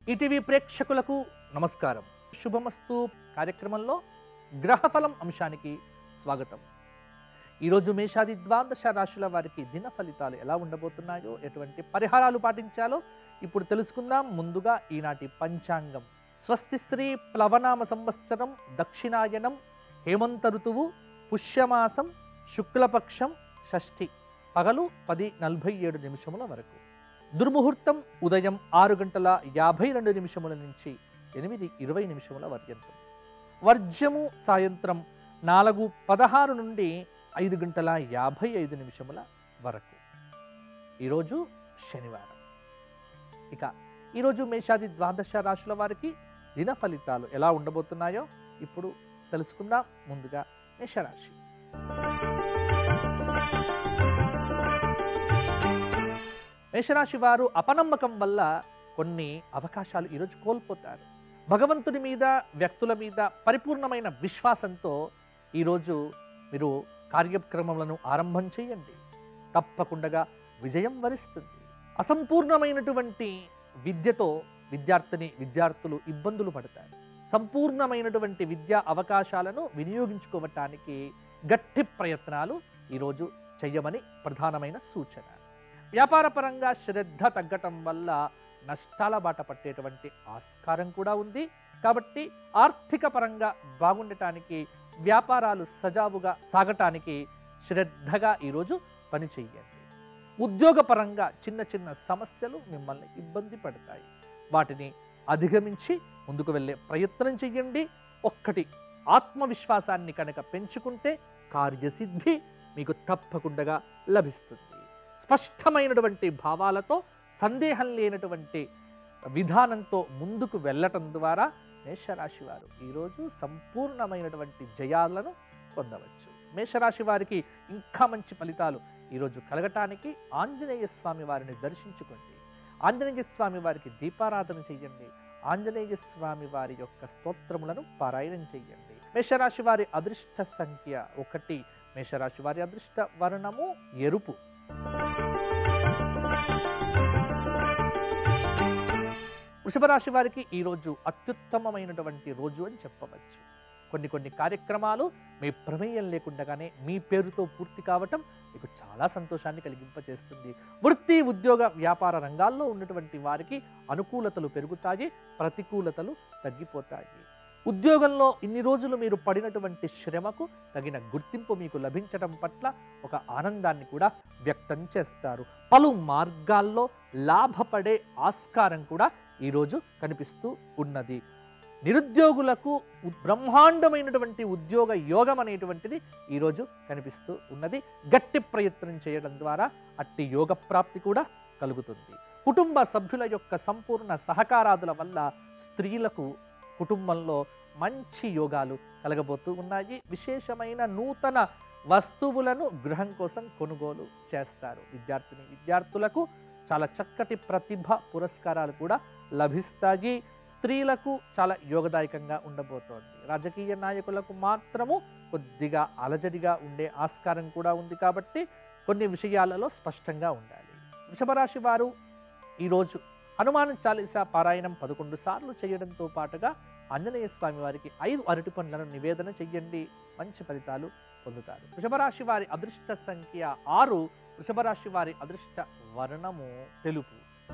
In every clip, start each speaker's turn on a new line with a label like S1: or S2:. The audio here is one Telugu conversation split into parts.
S1: ఈటీవీ ప్రేక్షకులకు నమస్కారం శుభమస్తు కార్యక్రమంలో గ్రహఫలం అంశానికి స్వాగతం ఈరోజు మేషాది ద్వాదశ రాశుల వారికి దిన ఫలితాలు ఎలా ఉండబోతున్నాయో ఎటువంటి పరిహారాలు పాటించాలో ఇప్పుడు తెలుసుకుందాం ముందుగా ఈనాటి పంచాంగం స్వస్తి శ్రీ ప్లవనామ సంవత్సరం దక్షిణాయనం హేమంత ఋతువు పుష్యమాసం శుక్లపక్షం షష్ఠి పగలు పది నలభై ఏడు నిమిషముల వరకు దుర్ముహూర్తం ఉదయం ఆరు గంటల యాభై రెండు నిమిషముల నుంచి ఎనిమిది ఇరవై నిమిషముల పర్యంతం వర్జ్యము సాయంత్రం నాలుగు పదహారు నుండి ఐదు గంటల యాభై ఐదు నిమిషముల వరకు ఈరోజు శనివారం ఇక ఈరోజు మేషాది ద్వాదశ రాశుల వారికి దిన ఫలితాలు ఎలా ఉండబోతున్నాయో ఇప్పుడు తెలుసుకుందాం ముందుగా మేషరాశి మేషరాశి వారు అపనమ్మకం వల్ల కొన్ని అవకాశాలు ఈరోజు కోల్పోతారు భగవంతుని మీద వ్యక్తుల మీద పరిపూర్ణమైన విశ్వాసంతో ఈరోజు మీరు కార్యక్రమములను ఆరంభం చేయండి తప్పకుండా విజయం వరిస్తుంది అసంపూర్ణమైనటువంటి విద్యతో విద్యార్థిని విద్యార్థులు ఇబ్బందులు పడతారు సంపూర్ణమైనటువంటి విద్యా అవకాశాలను వినియోగించుకోవటానికి గట్టి ప్రయత్నాలు ఈరోజు చెయ్యమని ప్రధానమైన సూచన వ్యాపారపరంగా శ్రద్ధ తగ్గటం వల్ల నష్టాల బాట పట్టేటువంటి ఆస్కారం కూడా ఉంది కాబట్టి ఆర్థిక పరంగా బాగుండటానికి వ్యాపారాలు సజావుగా సాగటానికి శ్రద్ధగా ఈరోజు పని చెయ్యండి ఉద్యోగపరంగా చిన్న చిన్న సమస్యలు మిమ్మల్ని ఇబ్బంది పడతాయి వాటిని అధిగమించి ముందుకు వెళ్ళే ప్రయత్నం చెయ్యండి ఒక్కటి ఆత్మవిశ్వాసాన్ని కనుక పెంచుకుంటే కార్యసిద్ధి మీకు తప్పకుండా లభిస్తుంది స్పష్టమైనటువంటి భావాలతో సందేహం లేనటువంటి విధానంతో ముందుకు వెళ్ళటం ద్వారా మేషరాశి వారు ఈరోజు సంపూర్ణమైనటువంటి జయాలను పొందవచ్చు మేషరాశి వారికి ఇంకా మంచి ఫలితాలు ఈరోజు కలగటానికి ఆంజనేయ స్వామి వారిని దర్శించుకోండి ఆంజనేయ స్వామి వారికి దీపారాధన చెయ్యండి ఆంజనేయ స్వామి వారి యొక్క స్తోత్రములను పారాయణం చెయ్యండి మేషరాశి వారి అదృష్ట సంఖ్య ఒకటి మేషరాశి వారి అదృష్ట వర్ణము ఎరుపు వృషభ రాశి వారికి ఈరోజు అత్యుత్తమమైనటువంటి రోజు అని చెప్పవచ్చు కొన్ని కొన్ని కార్యక్రమాలు మీ ప్రమేయం లేకుండానే మీ పేరుతో పూర్తి కావటం మీకు చాలా సంతోషాన్ని కలిగింపచేస్తుంది వృత్తి ఉద్యోగ వ్యాపార రంగాల్లో ఉన్నటువంటి వారికి అనుకూలతలు పెరుగుతాయి ప్రతికూలతలు తగ్గిపోతాయి ఉద్యోగంలో ఇన్ని రోజులు మీరు పడినటువంటి శ్రమకు తగిన గుర్తింపు మీకు లభించడం పట్ల ఒక ఆనందాన్ని కూడా వ్యక్తం చేస్తారు పలు మార్గాల్లో లాభపడే ఆస్కారం కూడా ఈరోజు కనిపిస్తూ ఉన్నది నిరుద్యోగులకు ఉ- బ్రహ్మాండమైనటువంటి ఉద్యోగ యోగం అనేటువంటిది ఈరోజు కనిపిస్తూ ఉన్నది గట్టి ప్రయత్నం చేయడం ద్వారా అట్టి యోగ ప్రాప్తి కూడా కలుగుతుంది కుటుంబ సభ్యుల యొక్క సంపూర్ణ సహకారాదుల వల్ల స్త్రీలకు కుటుంబంలో మంచి యోగాలు కలగబోతూ ఉన్నాయి విశేషమైన నూతన వస్తువులను గృహం కోసం కొనుగోలు చేస్తారు విద్యార్థిని విద్యార్థులకు చాలా చక్కటి ప్రతిభ పురస్కారాలు కూడా లభిస్తాయి స్త్రీలకు చాలా యోగదాయకంగా ఉండబోతోంది రాజకీయ నాయకులకు మాత్రము కొద్దిగా అలజడిగా ఉండే ఆస్కారం కూడా ఉంది కాబట్టి కొన్ని విషయాలలో స్పష్టంగా ఉండాలి వృషభరాశి వారు ఈరోజు హనుమాన్ చాలీసా పారాయణం పదకొండు సార్లు చేయడంతో పాటుగా ఆంజనేయ స్వామి వారికి ఐదు అరటి పండ్లను నివేదన చెయ్యండి మంచి ఫలితాలు పొందుతారు వృషభరాశి వారి అదృష్ట సంఖ్య ఆరు వృషభరాశి వారి అదృష్ట వర్ణము తెలుపు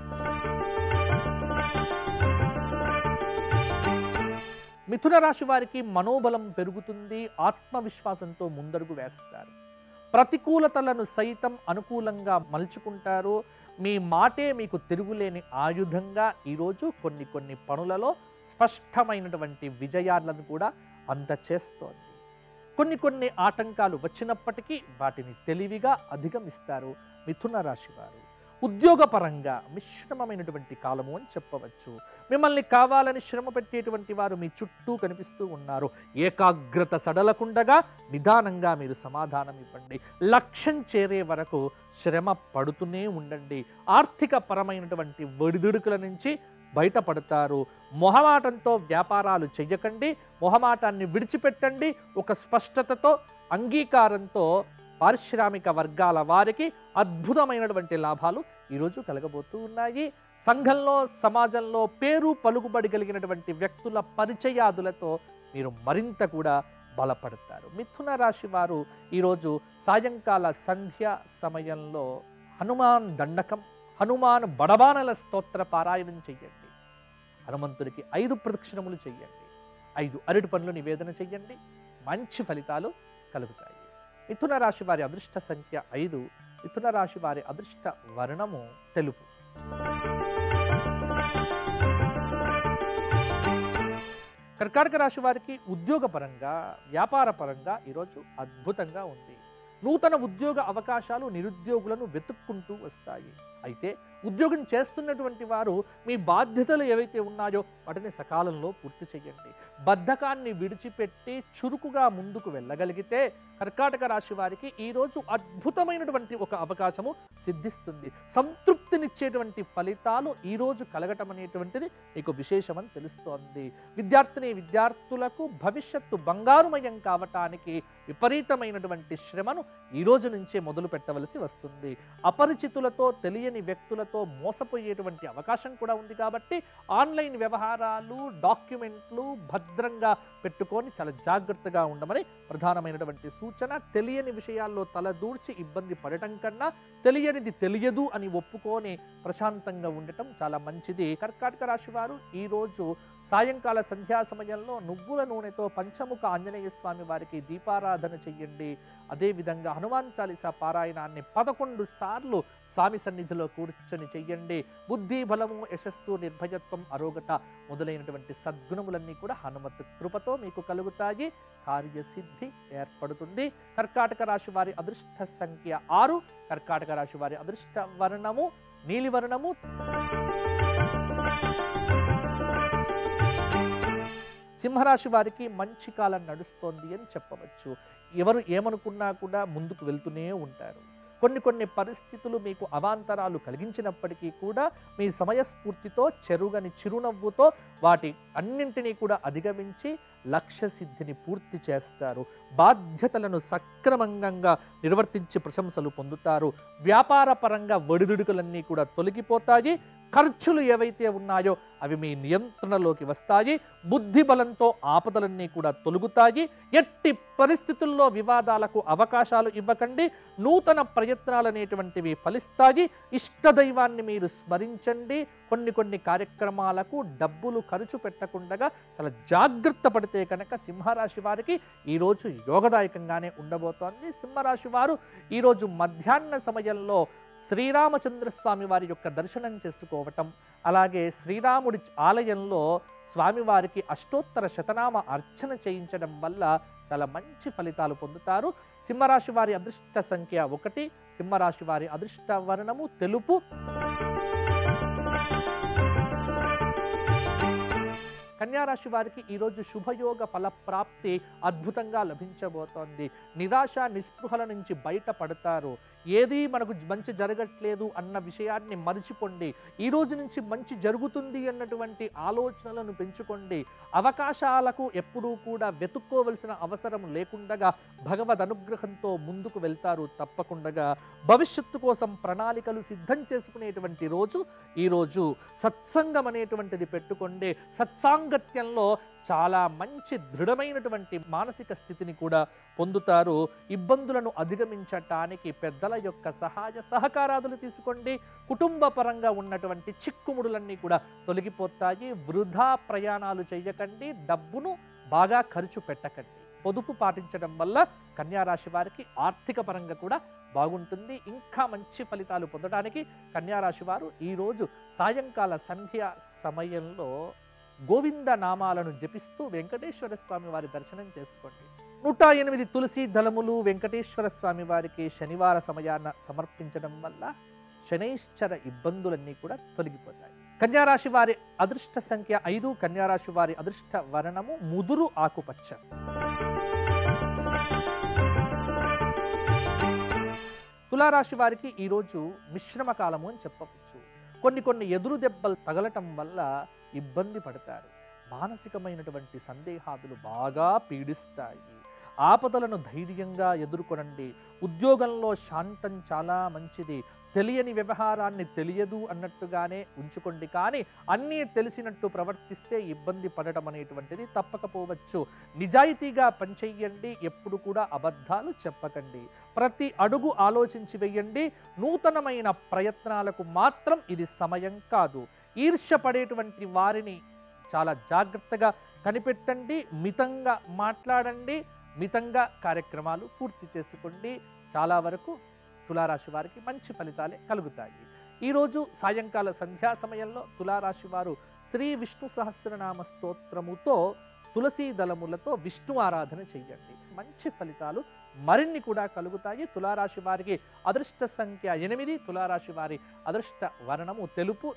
S1: మిథున రాశి వారికి మనోబలం పెరుగుతుంది ఆత్మవిశ్వాసంతో ముందడుగు వేస్తారు ప్రతికూలతలను సైతం అనుకూలంగా మలుచుకుంటారు మీ మాటే మీకు తిరుగులేని ఆయుధంగా ఈరోజు కొన్ని కొన్ని పనులలో స్పష్టమైనటువంటి విజయాలను కూడా అందచేస్తోంది కొన్ని కొన్ని ఆటంకాలు వచ్చినప్పటికీ వాటిని తెలివిగా అధిగమిస్తారు మిథున రాశి వారు ఉద్యోగపరంగా మిశ్రమమైనటువంటి కాలము అని చెప్పవచ్చు మిమ్మల్ని కావాలని శ్రమ పెట్టేటువంటి వారు మీ చుట్టూ కనిపిస్తూ ఉన్నారు ఏకాగ్రత సడలకుండగా నిదానంగా మీరు సమాధానం ఇవ్వండి లక్ష్యం చేరే వరకు శ్రమ పడుతూనే ఉండండి ఆర్థిక పరమైనటువంటి ఒడిదుడుకుల నుంచి బయటపడతారు మొహమాటంతో వ్యాపారాలు చెయ్యకండి మొహమాటాన్ని విడిచిపెట్టండి ఒక స్పష్టతతో అంగీకారంతో పారిశ్రామిక వర్గాల వారికి అద్భుతమైనటువంటి లాభాలు ఈరోజు కలగబోతూ ఉన్నాయి సంఘంలో సమాజంలో పేరు పలుకుబడి కలిగినటువంటి వ్యక్తుల పరిచయాదులతో మీరు మరింత కూడా బలపడతారు మిథున రాశి వారు ఈరోజు సాయంకాల సంధ్య సమయంలో హనుమాన్ దండకం హనుమాన్ బడబానల స్తోత్ర పారాయణం చెయ్యండి హనుమంతుడికి ఐదు ప్రదక్షిణములు చెయ్యండి ఐదు అరటి పనులు నివేదన చెయ్యండి మంచి ఫలితాలు కలుగుతాయి మిథున రాశి వారి అదృష్ట సంఖ్య ఐదు మిథున రాశి వారి అదృష్ట వర్ణము తెలుపు కర్కాటక రాశి వారికి ఉద్యోగపరంగా వ్యాపార పరంగా ఈరోజు అద్భుతంగా ఉంది నూతన ఉద్యోగ అవకాశాలు నిరుద్యోగులను వెతుక్కుంటూ వస్తాయి అయితే ఉద్యోగం చేస్తున్నటువంటి వారు మీ బాధ్యతలు ఏవైతే ఉన్నాయో వాటిని సకాలంలో పూర్తి చేయండి బద్ధకాన్ని విడిచిపెట్టి చురుకుగా ముందుకు వెళ్ళగలిగితే కర్కాటక రాశి వారికి ఈరోజు అద్భుతమైనటువంటి ఒక అవకాశము సిద్ధిస్తుంది సంతృప్తినిచ్చేటువంటి ఫలితాలు ఈరోజు కలగటం అనేటువంటిది మీకు విశేషమని తెలుస్తోంది విద్యార్థిని విద్యార్థులకు భవిష్యత్తు బంగారుమయం కావటానికి విపరీతమైనటువంటి శ్రమను ఈ రోజు నుంచే మొదలు పెట్టవలసి వస్తుంది అపరిచితులతో తెలియని వ్యక్తులతో మోసపోయేటువంటి అవకాశం కూడా ఉంది కాబట్టి ఆన్లైన్ వ్యవహారాలు డాక్యుమెంట్లు భద్రంగా పెట్టుకొని చాలా జాగ్రత్తగా ఉండమని ప్రధానమైనటువంటి సూచన తెలియని విషయాల్లో తలదూర్చి ఇబ్బంది పడటం కన్నా తెలియనిది తెలియదు అని ఒప్పుకొని ప్రశాంతంగా ఉండటం చాలా మంచిది కర్కాటక రాశి వారు ఈరోజు సాయంకాల సంధ్యా సమయంలో నువ్వుల నూనెతో పంచముఖ ఆంజనేయ స్వామి వారికి దీపారాధన చెయ్యండి అదేవిధంగా హనుమాన్ చాలీసా పారాయణాన్ని పదకొండు సార్లు స్వామి సన్నిధిలో కూర్చొని చెయ్యండి బుద్ధి బలము యశస్సు నిర్భయత్వం అరోగత మొదలైనటువంటి సద్గుణములన్నీ కూడా హనుమత్ కృపతో మీకు కలుగుతాయి కార్యసిద్ధి ఏర్పడుతుంది కర్కాటక రాశి వారి అదృష్ట సంఖ్య ఆరు కర్కాటక రాశి వారి అదృష్ట వర్ణము నీలివర్ణము సింహరాశి వారికి మంచి కాలం నడుస్తోంది అని చెప్పవచ్చు ఎవరు ఏమనుకున్నా కూడా ముందుకు వెళ్తూనే ఉంటారు కొన్ని కొన్ని పరిస్థితులు మీకు అవాంతరాలు కలిగించినప్పటికీ కూడా మీ సమయస్ఫూర్తితో చెరుగని చిరునవ్వుతో వాటి అన్నింటినీ కూడా అధిగమించి లక్ష్య సిద్ధిని పూర్తి చేస్తారు బాధ్యతలను సక్రమంగా నిర్వర్తించి ప్రశంసలు పొందుతారు వ్యాపార పరంగా ఒడిదుడుకులన్నీ కూడా తొలగిపోతాయి ఖర్చులు ఏవైతే ఉన్నాయో అవి మీ నియంత్రణలోకి వస్తాయి బుద్ధి బలంతో ఆపదలన్నీ కూడా తొలుగుతాయి ఎట్టి పరిస్థితుల్లో వివాదాలకు అవకాశాలు ఇవ్వకండి నూతన ప్రయత్నాలు అనేటువంటివి ఫలిస్తాయి ఇష్టదైవాన్ని మీరు స్మరించండి కొన్ని కొన్ని కార్యక్రమాలకు డబ్బులు ఖర్చు పెట్టకుండా చాలా జాగ్రత్త పడితే కనుక సింహరాశి వారికి ఈరోజు యోగదాయకంగానే ఉండబోతోంది సింహరాశి వారు ఈరోజు మధ్యాహ్న సమయంలో శ్రీరామచంద్ర స్వామి వారి యొక్క దర్శనం చేసుకోవటం అలాగే శ్రీరాముడి ఆలయంలో స్వామివారికి అష్టోత్తర శతనామ అర్చన చేయించడం వల్ల చాలా మంచి ఫలితాలు పొందుతారు సింహరాశి వారి అదృష్ట సంఖ్య ఒకటి సింహరాశి వారి అదృష్ట వర్ణము తెలుపు కన్యారాశి వారికి ఈరోజు శుభయోగ ఫలప్రాప్తి అద్భుతంగా లభించబోతోంది నిరాశ నిస్పృహల నుంచి బయటపడతారు ఏది మనకు మంచి జరగట్లేదు అన్న విషయాన్ని మరిచిపోండి ఈ రోజు నుంచి మంచి జరుగుతుంది అన్నటువంటి ఆలోచనలను పెంచుకోండి అవకాశాలకు ఎప్పుడూ కూడా వెతుక్కోవలసిన అవసరం లేకుండగా భగవద్ అనుగ్రహంతో ముందుకు వెళ్తారు తప్పకుండా భవిష్యత్తు కోసం ప్రణాళికలు సిద్ధం చేసుకునేటువంటి రోజు ఈరోజు సత్సంగం అనేటువంటిది పెట్టుకోండి సత్సాంగత్యంలో చాలా మంచి దృఢమైనటువంటి మానసిక స్థితిని కూడా పొందుతారు ఇబ్బందులను అధిగమించటానికి పెద్దల యొక్క సహాయ సహకారాదులు తీసుకోండి కుటుంబ పరంగా ఉన్నటువంటి చిక్కుముడులన్నీ కూడా తొలగిపోతాయి వృధా ప్రయాణాలు చేయకండి డబ్బును బాగా ఖర్చు పెట్టకండి పొదుపు పాటించడం వల్ల కన్యారాశి వారికి ఆర్థిక పరంగా కూడా బాగుంటుంది ఇంకా మంచి ఫలితాలు పొందడానికి కన్యారాశి వారు ఈరోజు సాయంకాల సంధ్య సమయంలో గోవింద నామాలను జపిస్తూ వెంకటేశ్వర స్వామి వారి దర్శనం చేసుకోండి నూట ఎనిమిది తులసి దళములు వెంకటేశ్వర స్వామి వారికి శనివార సమయాన సమర్పించడం వల్ల శనైశ్చర ఇబ్బందులన్నీ కూడా తొలగిపోతాయి కన్యారాశి వారి అదృష్ట సంఖ్య ఐదు కన్యారాశి వారి అదృష్ట వర్ణము ముదురు ఆకుపచ్చ తులారాశి వారికి ఈరోజు మిశ్రమ కాలము అని చెప్పవచ్చు కొన్ని కొన్ని ఎదురు దెబ్బలు తగలటం వల్ల ఇబ్బంది పడతారు మానసికమైనటువంటి సందేహాదులు బాగా పీడిస్తాయి ఆపదలను ధైర్యంగా ఎదుర్కొనండి ఉద్యోగంలో శాంతం చాలా మంచిది తెలియని వ్యవహారాన్ని తెలియదు అన్నట్టుగానే ఉంచుకోండి కానీ అన్నీ తెలిసినట్టు ప్రవర్తిస్తే ఇబ్బంది పడటం అనేటువంటిది తప్పకపోవచ్చు నిజాయితీగా పనిచెయ్యండి ఎప్పుడు కూడా అబద్ధాలు చెప్పకండి ప్రతి అడుగు ఆలోచించి వెయ్యండి నూతనమైన ప్రయత్నాలకు మాత్రం ఇది సమయం కాదు ఈర్ష్య పడేటువంటి వారిని చాలా జాగ్రత్తగా కనిపెట్టండి మితంగా మాట్లాడండి మితంగా కార్యక్రమాలు పూర్తి చేసుకోండి చాలా వరకు తులారాశి వారికి మంచి ఫలితాలే కలుగుతాయి ఈరోజు సాయంకాల సంధ్యా సమయంలో తులారాశి వారు శ్రీ విష్ణు సహస్రనామ స్తోత్రముతో తులసీ దళములతో విష్ణు ఆరాధన చెయ్యండి మంచి ఫలితాలు మరిన్ని కూడా కలుగుతాయి తులారాశి వారికి అదృష్ట సంఖ్య ఎనిమిది తులారాశి వారి అదృష్ట వర్ణము తెలుపు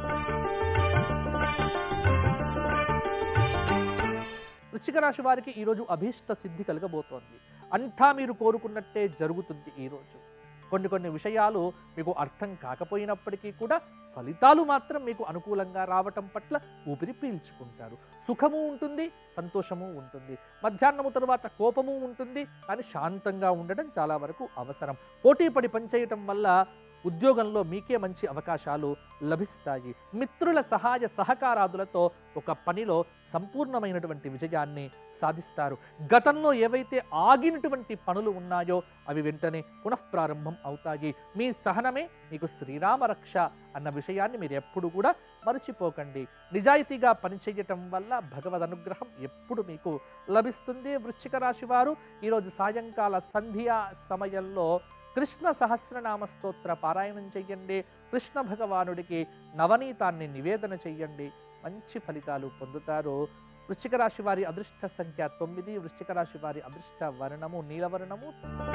S1: వృశ్చిక రాశి వారికి ఈరోజు అభీష్ట సిద్ధి కలగబోతోంది అంతా మీరు కోరుకున్నట్టే జరుగుతుంది ఈరోజు కొన్ని కొన్ని విషయాలు మీకు అర్థం కాకపోయినప్పటికీ కూడా ఫలితాలు మాత్రం మీకు అనుకూలంగా రావటం పట్ల ఊపిరి పీల్చుకుంటారు సుఖము ఉంటుంది సంతోషము ఉంటుంది మధ్యాహ్నము తరువాత కోపము ఉంటుంది కానీ శాంతంగా ఉండడం చాలా వరకు అవసరం పోటీ పడి పనిచేయటం వల్ల ఉద్యోగంలో మీకే మంచి అవకాశాలు లభిస్తాయి మిత్రుల సహాయ సహకారాదులతో ఒక పనిలో సంపూర్ణమైనటువంటి విజయాన్ని సాధిస్తారు గతంలో ఏవైతే ఆగినటువంటి పనులు ఉన్నాయో అవి వెంటనే పునఃప్రారంభం అవుతాయి మీ సహనమే మీకు శ్రీరామ రక్ష అన్న విషయాన్ని మీరు ఎప్పుడు కూడా మరచిపోకండి నిజాయితీగా పనిచేయటం వల్ల భగవద్ అనుగ్రహం ఎప్పుడు మీకు లభిస్తుంది వృశ్చిక రాశి వారు ఈరోజు సాయంకాల సంధ్యా సమయంలో కృష్ణ సహస్రనామ స్తోత్ర పారాయణం చెయ్యండి కృష్ణ భగవానుడికి నవనీతాన్ని నివేదన చెయ్యండి మంచి ఫలితాలు పొందుతారు వృశ్చిక రాశి వారి అదృష్ట సంఖ్య తొమ్మిది వృశ్చిక రాశి వారి అదృష్ట వర్ణము నీలవర్ణము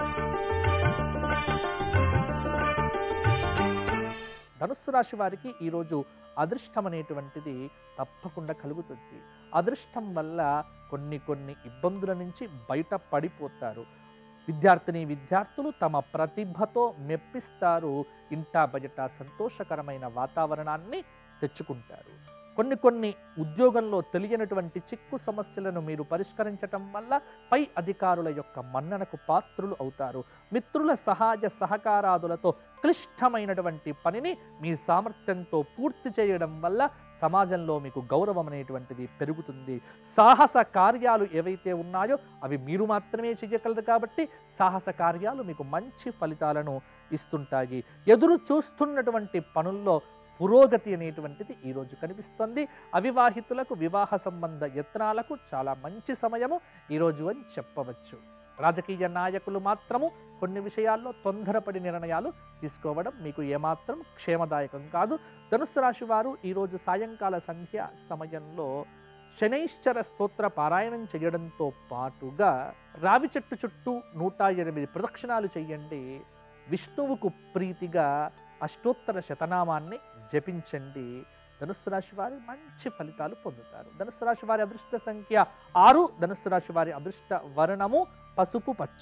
S1: ధనుస్సు రాశి వారికి ఈరోజు అదృష్టం అనేటువంటిది తప్పకుండా కలుగుతుంది అదృష్టం వల్ల కొన్ని కొన్ని ఇబ్బందుల నుంచి బయట పడిపోతారు విద్యార్థిని విద్యార్థులు తమ ప్రతిభతో మెప్పిస్తారు ఇంటా బయట సంతోషకరమైన వాతావరణాన్ని తెచ్చుకుంటారు కొన్ని కొన్ని ఉద్యోగంలో తెలియనటువంటి చిక్కు సమస్యలను మీరు పరిష్కరించటం వల్ల పై అధికారుల యొక్క మన్ననకు పాత్రులు అవుతారు మిత్రుల సహాయ సహకారాదులతో క్లిష్టమైనటువంటి పనిని మీ సామర్థ్యంతో పూర్తి చేయడం వల్ల సమాజంలో మీకు గౌరవం అనేటువంటిది పెరుగుతుంది సాహస కార్యాలు ఏవైతే ఉన్నాయో అవి మీరు మాత్రమే చేయగలరు కాబట్టి సాహస కార్యాలు మీకు మంచి ఫలితాలను ఇస్తుంటాయి ఎదురు చూస్తున్నటువంటి పనుల్లో పురోగతి అనేటువంటిది ఈరోజు కనిపిస్తుంది అవివాహితులకు వివాహ సంబంధ యత్నాలకు చాలా మంచి సమయము ఈరోజు అని చెప్పవచ్చు రాజకీయ నాయకులు మాత్రము కొన్ని విషయాల్లో తొందరపడి నిర్ణయాలు తీసుకోవడం మీకు ఏమాత్రం క్షేమదాయకం కాదు ధనుస్సు రాశి వారు ఈరోజు సాయంకాల సంధ్య సమయంలో శనైశ్చర స్తోత్ర పారాయణం చేయడంతో పాటుగా రావి చెట్టు చుట్టూ నూట ఎనిమిది ప్రదక్షిణాలు చేయండి విష్ణువుకు ప్రీతిగా అష్టోత్తర శతనామాన్ని జపించండి ధనుస్సు రాశి వారి మంచి ఫలితాలు పొందుతారు ధనుస్సు రాశి వారి అదృష్ట సంఖ్య ఆరు ధనుస్సు రాశి వారి అదృష్ట వర్ణము పసుపు పచ్చ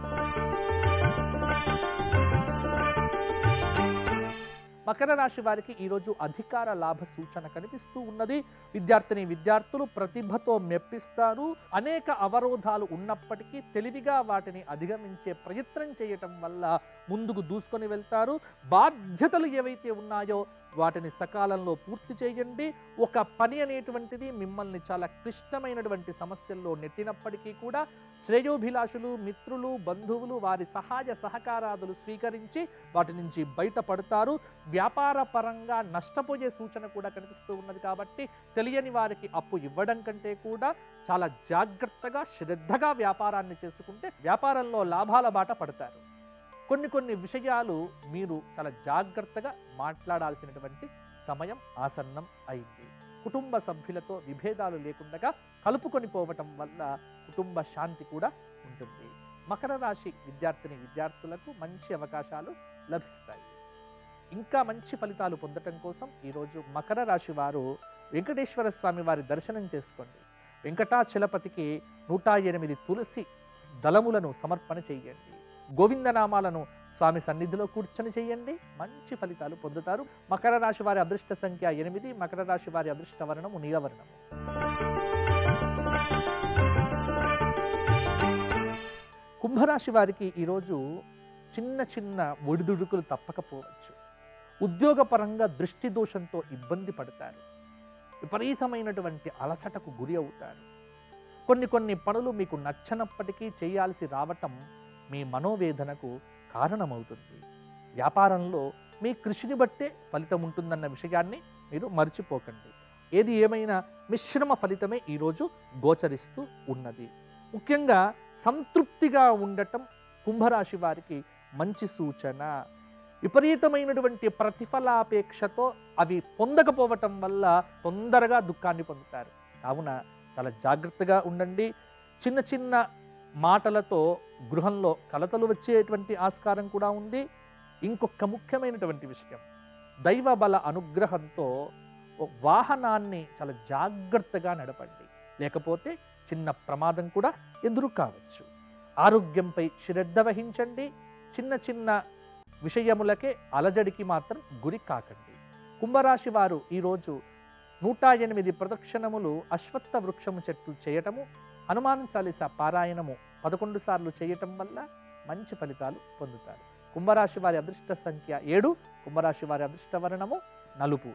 S1: మకర రాశి వారికి ఈరోజు అధికార లాభ సూచన కనిపిస్తూ ఉన్నది విద్యార్థిని విద్యార్థులు ప్రతిభతో మెప్పిస్తారు అనేక అవరోధాలు ఉన్నప్పటికీ తెలివిగా వాటిని అధిగమించే ప్రయత్నం చేయటం వల్ల ముందుకు దూసుకొని వెళ్తారు బాధ్యతలు ఏవైతే ఉన్నాయో వాటిని సకాలంలో పూర్తి చేయండి ఒక పని అనేటువంటిది మిమ్మల్ని చాలా క్లిష్టమైనటువంటి సమస్యల్లో నెట్టినప్పటికీ కూడా శ్రేయోభిలాషులు మిత్రులు బంధువులు వారి సహాయ సహకారాదులు స్వీకరించి వాటి నుంచి బయటపడతారు వ్యాపార పరంగా నష్టపోయే సూచన కూడా కనిపిస్తూ ఉన్నది కాబట్టి తెలియని వారికి అప్పు ఇవ్వడం కంటే కూడా చాలా జాగ్రత్తగా శ్రద్ధగా వ్యాపారాన్ని చేసుకుంటే వ్యాపారంలో లాభాల బాట పడతారు కొన్ని కొన్ని విషయాలు మీరు చాలా జాగ్రత్తగా మాట్లాడాల్సినటువంటి సమయం ఆసన్నం అయింది కుటుంబ సభ్యులతో విభేదాలు లేకుండా కలుపుకొని పోవటం వల్ల కుటుంబ శాంతి కూడా ఉంటుంది మకర రాశి విద్యార్థిని విద్యార్థులకు మంచి అవకాశాలు లభిస్తాయి ఇంకా మంచి ఫలితాలు పొందటం కోసం ఈరోజు మకర రాశి వారు వెంకటేశ్వర స్వామి వారి దర్శనం చేసుకోండి వెంకటాచలపతికి నూట ఎనిమిది తులసి దళములను సమర్పణ చేయండి గోవిందనామాలను స్వామి సన్నిధిలో కూర్చొని చేయండి మంచి ఫలితాలు పొందుతారు మకర రాశి వారి అదృష్ట సంఖ్య ఎనిమిది మకర రాశి వారి అదృష్ట వర్ణము నీలవర్ణము కుంభరాశి వారికి ఈరోజు చిన్న చిన్న ఒడిదుడుకులు తప్పకపోవచ్చు ఉద్యోగపరంగా దృష్టి దోషంతో ఇబ్బంది పడతారు విపరీతమైనటువంటి అలసటకు గురి అవుతారు కొన్ని కొన్ని పనులు మీకు నచ్చనప్పటికీ చేయాల్సి రావటం మీ మనోవేదనకు కారణమవుతుంది వ్యాపారంలో మీ కృషిని బట్టే ఫలితం ఉంటుందన్న విషయాన్ని మీరు మర్చిపోకండి ఏది ఏమైనా మిశ్రమ ఫలితమే ఈరోజు గోచరిస్తూ ఉన్నది ముఖ్యంగా సంతృప్తిగా ఉండటం కుంభరాశి వారికి మంచి సూచన విపరీతమైనటువంటి ప్రతిఫలాపేక్షతో అవి పొందకపోవటం వల్ల తొందరగా దుఃఖాన్ని పొందుతారు కావున చాలా జాగ్రత్తగా ఉండండి చిన్న చిన్న మాటలతో గృహంలో కలతలు వచ్చేటువంటి ఆస్కారం కూడా ఉంది ఇంకొక ముఖ్యమైనటువంటి విషయం దైవ బల అనుగ్రహంతో ఓ వాహనాన్ని చాలా జాగ్రత్తగా నడపండి లేకపోతే చిన్న ప్రమాదం కూడా ఎదురు కావచ్చు ఆరోగ్యంపై శ్రద్ధ వహించండి చిన్న చిన్న విషయములకే అలజడికి మాత్రం గురి కాకండి కుంభరాశి వారు ఈరోజు నూట ఎనిమిది ప్రదక్షిణములు అశ్వత్థ వృక్షము చెట్టు చేయటము హనుమాన్ చాలీస పారాయణము పదకొండు సార్లు చేయటం వల్ల మంచి ఫలితాలు పొందుతారు కుంభరాశి వారి అదృష్ట సంఖ్య ఏడు కుంభరాశి వారి అదృష్ట వర్ణము నలుపు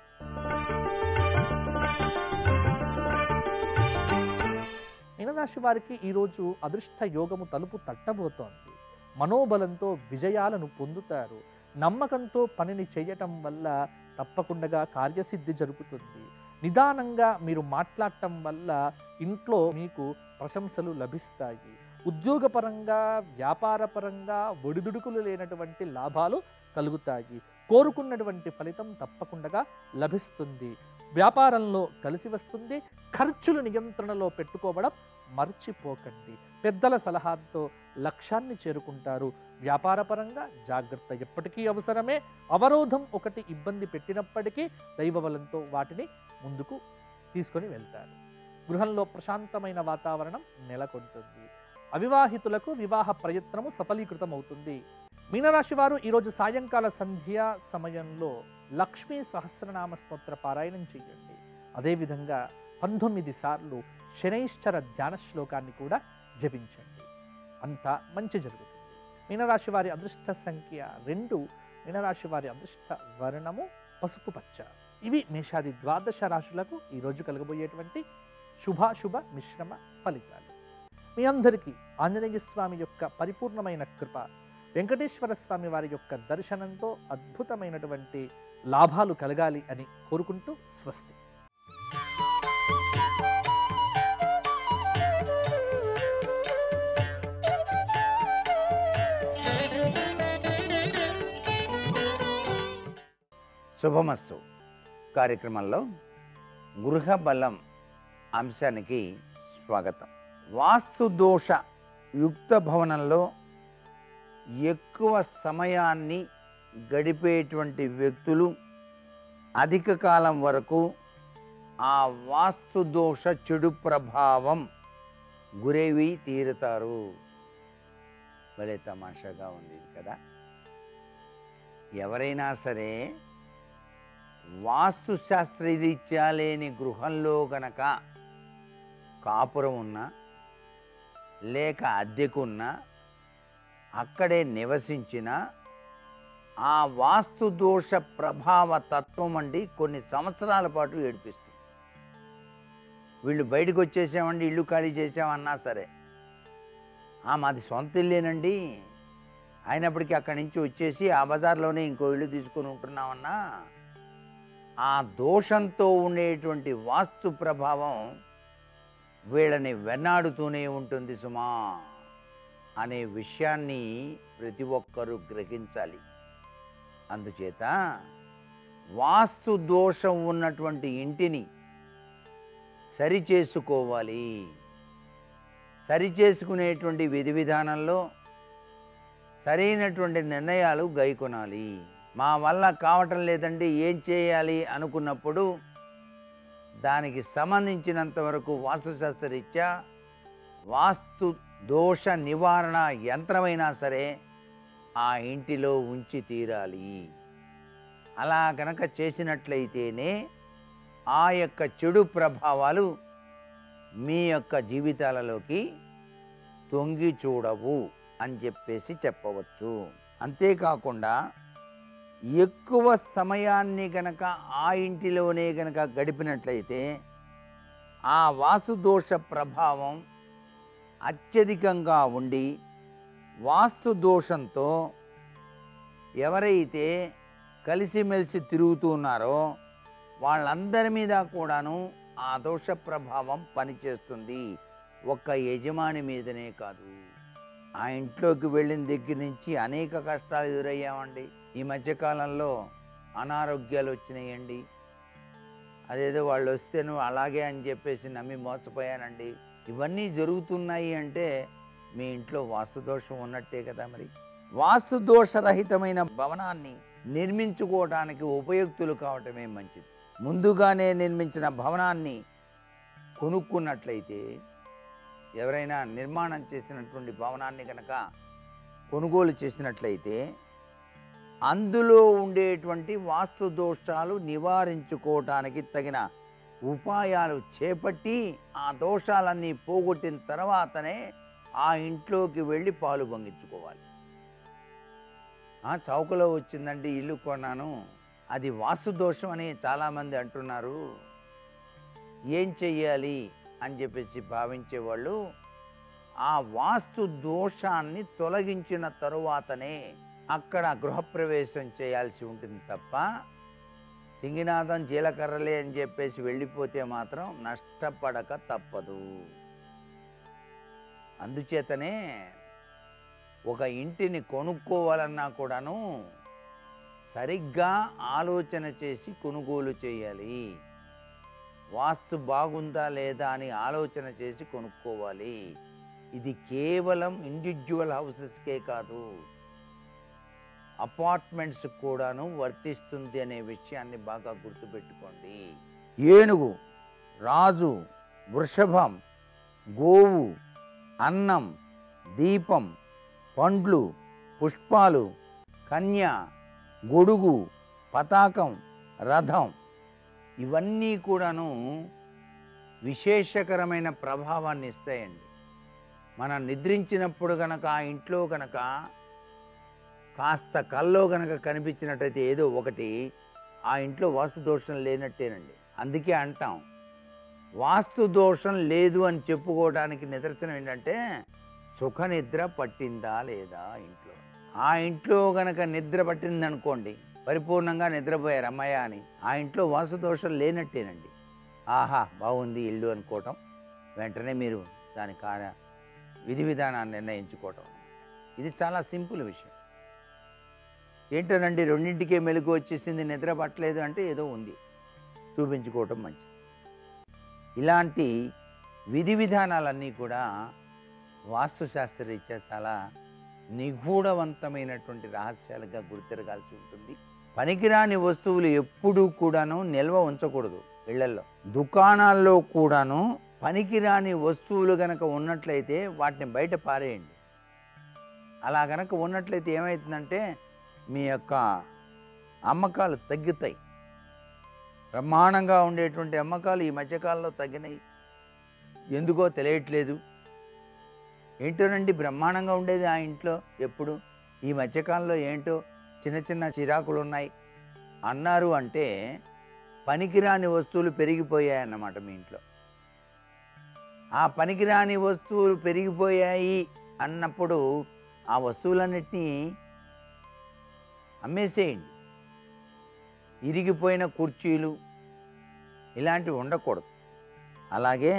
S1: మీనరాశి వారికి ఈరోజు అదృష్ట యోగము తలుపు తట్టబోతోంది మనోబలంతో విజయాలను పొందుతారు నమ్మకంతో పనిని చేయటం వల్ల తప్పకుండా కార్యసిద్ధి జరుగుతుంది నిదానంగా మీరు మాట్లాడటం వల్ల ఇంట్లో మీకు ప్రశంసలు లభిస్తాయి ఉద్యోగపరంగా వ్యాపారపరంగా ఒడిదుడుకులు లేనటువంటి లాభాలు కలుగుతాయి కోరుకున్నటువంటి ఫలితం తప్పకుండా లభిస్తుంది వ్యాపారంలో కలిసి వస్తుంది ఖర్చులు నియంత్రణలో పెట్టుకోవడం మర్చిపోకండి పెద్దల సలహాతో లక్ష్యాన్ని చేరుకుంటారు వ్యాపారపరంగా జాగ్రత్త ఎప్పటికీ అవసరమే అవరోధం ఒకటి ఇబ్బంది పెట్టినప్పటికీ దైవబలంతో వాటిని ముందుకు తీసుకొని వెళ్తారు గృహంలో ప్రశాంతమైన వాతావరణం నెలకొంటుంది అవివాహితులకు వివాహ ప్రయత్నము సఫలీకృతమవుతుంది మీనరాశి వారు ఈరోజు సాయంకాల సంధ్యా సమయంలో లక్ష్మీ సహస్రనామ స్తోత్ర పారాయణం చేయండి అదేవిధంగా పంతొమ్మిది సార్లు శనైశ్చర ధ్యాన శ్లోకాన్ని కూడా జపించండి అంతా మంచి జరుగుతుంది మీనరాశి వారి అదృష్ట సంఖ్య రెండు మీనరాశి వారి అదృష్ట వర్ణము పసుపు పచ్చ ఇవి మేషాది ద్వాదశ రాశులకు ఈరోజు కలగబోయేటువంటి శుభాశుభ మిశ్రమ ఫలితాలు మీ అందరికీ ఆంజనేయ స్వామి యొక్క పరిపూర్ణమైన కృప వెంకటేశ్వర స్వామి వారి యొక్క దర్శనంతో అద్భుతమైనటువంటి లాభాలు కలగాలి అని కోరుకుంటూ స్వస్తి
S2: శుభమస్సు కార్యక్రమంలో గృహ బలం అంశానికి స్వాగతం వాస్తు దోష యుక్త భవనంలో ఎక్కువ సమయాన్ని గడిపేటువంటి వ్యక్తులు అధిక కాలం వరకు ఆ వాస్తు దోష చెడు ప్రభావం గురేవి తీరుతారు భలే తమాషాగా ఉంది ఇది కదా ఎవరైనా సరే వాస్తు శాస్త్రరీత్యా లేని గృహంలో గనక కాపురం ఉన్నా లేక అద్దెకున్నా అక్కడే నివసించిన ఆ వాస్తు దోష ప్రభావ తత్వం అండి కొన్ని సంవత్సరాల పాటు ఏడిపిస్తుంది వీళ్ళు బయటకు వచ్చేసామండి ఇల్లు ఖాళీ చేసామన్నా సరే ఆ మాది సొంత ఇల్లేనండి అయినప్పటికీ అక్కడి నుంచి వచ్చేసి ఆ బజార్లోనే ఇంకో ఇల్లు తీసుకొని ఉంటున్నామన్నా ఆ దోషంతో ఉండేటువంటి వాస్తు ప్రభావం వీళ్ళని వెన్నాడుతూనే ఉంటుంది సుమా అనే విషయాన్ని ప్రతి ఒక్కరూ గ్రహించాలి అందుచేత వాస్తు దోషం ఉన్నటువంటి ఇంటిని సరిచేసుకోవాలి సరిచేసుకునేటువంటి విధి విధానంలో సరైనటువంటి నిర్ణయాలు గైకొనాలి మా వల్ల కావటం లేదండి ఏం చేయాలి అనుకున్నప్పుడు దానికి సంబంధించినంత వరకు వాస్తుశాస్త్రరీత్యా వాస్తు దోష నివారణ యంత్రమైనా సరే ఆ ఇంటిలో ఉంచి తీరాలి అలా కనుక చేసినట్లయితేనే ఆ యొక్క చెడు ప్రభావాలు మీ యొక్క జీవితాలలోకి తొంగి చూడవు అని చెప్పేసి చెప్పవచ్చు అంతేకాకుండా ఎక్కువ సమయాన్ని గనక ఆ ఇంటిలోనే గనక గడిపినట్లయితే ఆ వాస్తు దోష ప్రభావం అత్యధికంగా ఉండి వాస్తు దోషంతో ఎవరైతే కలిసిమెలిసి తిరుగుతూ ఉన్నారో వాళ్ళందరి మీద కూడాను ఆ దోష ప్రభావం పనిచేస్తుంది ఒక్క యజమాని మీదనే కాదు ఆ ఇంట్లోకి వెళ్ళిన దగ్గర నుంచి అనేక కష్టాలు ఎదురయ్యామండి ఈ మధ్యకాలంలో అనారోగ్యాలు వచ్చినాయండి అదేదో వాళ్ళు వస్తే నువ్వు అలాగే అని చెప్పేసి నమ్మి మోసపోయానండి ఇవన్నీ జరుగుతున్నాయి అంటే మీ ఇంట్లో వాస్తు దోషం ఉన్నట్టే కదా మరి వాస్తు దోషరహితమైన భవనాన్ని నిర్మించుకోవడానికి ఉపయుక్తులు కావటమే మంచిది ముందుగానే నిర్మించిన భవనాన్ని కొనుక్కున్నట్లయితే ఎవరైనా నిర్మాణం చేసినటువంటి భవనాన్ని కనుక కొనుగోలు చేసినట్లయితే అందులో ఉండేటువంటి వాస్తు దోషాలు నివారించుకోవటానికి తగిన ఉపాయాలు చేపట్టి ఆ దోషాలన్నీ పోగొట్టిన తర్వాతనే ఆ ఇంట్లోకి వెళ్ళి పాలు పొంగించుకోవాలి ఆ చౌకలో వచ్చిందండి ఇల్లు కొన్నాను అది వాస్తు దోషం అని చాలామంది అంటున్నారు ఏం చెయ్యాలి అని చెప్పేసి భావించేవాళ్ళు ఆ వాస్తు దోషాన్ని తొలగించిన తరువాతనే అక్కడ గృహప్రవేశం చేయాల్సి ఉంటుంది తప్ప సింగినాథం జీలకర్రలే అని చెప్పేసి వెళ్ళిపోతే మాత్రం నష్టపడక తప్పదు అందుచేతనే ఒక ఇంటిని కొనుక్కోవాలన్నా కూడాను సరిగ్గా ఆలోచన చేసి కొనుగోలు చేయాలి వాస్తు బాగుందా లేదా అని ఆలోచన చేసి కొనుక్కోవాలి ఇది కేవలం ఇండివిజువల్ హౌసెస్కే కాదు అపార్ట్మెంట్స్ కూడాను వర్తిస్తుంది అనే విషయాన్ని బాగా గుర్తుపెట్టుకోండి ఏనుగు రాజు వృషభం గోవు అన్నం దీపం పండ్లు పుష్పాలు కన్య గొడుగు పతాకం రథం ఇవన్నీ కూడాను విశేషకరమైన ప్రభావాన్ని ఇస్తాయండి మనం నిద్రించినప్పుడు గనక ఆ ఇంట్లో గనక కాస్త కల్లో గనక కనిపించినట్టయితే ఏదో ఒకటి ఆ ఇంట్లో వాస్తు దోషం లేనట్టేనండి అందుకే అంటాం వాస్తు దోషం లేదు అని చెప్పుకోవడానికి నిదర్శనం ఏంటంటే సుఖ నిద్ర పట్టిందా లేదా ఇంట్లో ఆ ఇంట్లో గనక నిద్ర పట్టింది అనుకోండి పరిపూర్ణంగా నిద్రపోయారు అమ్మాయ అని ఆ ఇంట్లో వాస్తు దోషం లేనట్టేనండి ఆహా బాగుంది ఇల్లు అనుకోవటం వెంటనే మీరు దాని కార్య విధి విధానాన్ని నిర్ణయించుకోవటం ఇది చాలా సింపుల్ విషయం ఏంటోనండి రెండింటికే మెలకు వచ్చేసింది నిద్ర పట్టలేదు అంటే ఏదో ఉంది చూపించుకోవటం మంచిది ఇలాంటి విధి విధానాలన్నీ కూడా వాస్తుశాస్త్రరీత్యా చాలా నిగూఢవంతమైనటువంటి రహస్యాలుగా గుర్తిరగాల్సి ఉంటుంది పనికిరాని వస్తువులు ఎప్పుడూ కూడాను నిల్వ ఉంచకూడదు ఇళ్లల్లో దుకాణాల్లో కూడాను పనికిరాని వస్తువులు గనక ఉన్నట్లయితే వాటిని బయట పారేయండి అలా గనక ఉన్నట్లయితే ఏమవుతుందంటే మీ యొక్క అమ్మకాలు తగ్గుతాయి బ్రహ్మాండంగా ఉండేటువంటి అమ్మకాలు ఈ మధ్యకాలంలో తగ్గినాయి ఎందుకో తెలియట్లేదు ఏంటోనండి బ్రహ్మాండంగా ఉండేది ఆ ఇంట్లో ఎప్పుడు ఈ మధ్యకాలంలో ఏంటో చిన్న చిన్న చిరాకులు ఉన్నాయి అన్నారు అంటే పనికిరాని వస్తువులు పెరిగిపోయాయన్నమాట మీ ఇంట్లో ఆ పనికిరాని వస్తువులు పెరిగిపోయాయి అన్నప్పుడు ఆ వస్తువులన్నిటినీ అమ్మేసేయండి ఇరిగిపోయిన కుర్చీలు ఇలాంటివి ఉండకూడదు అలాగే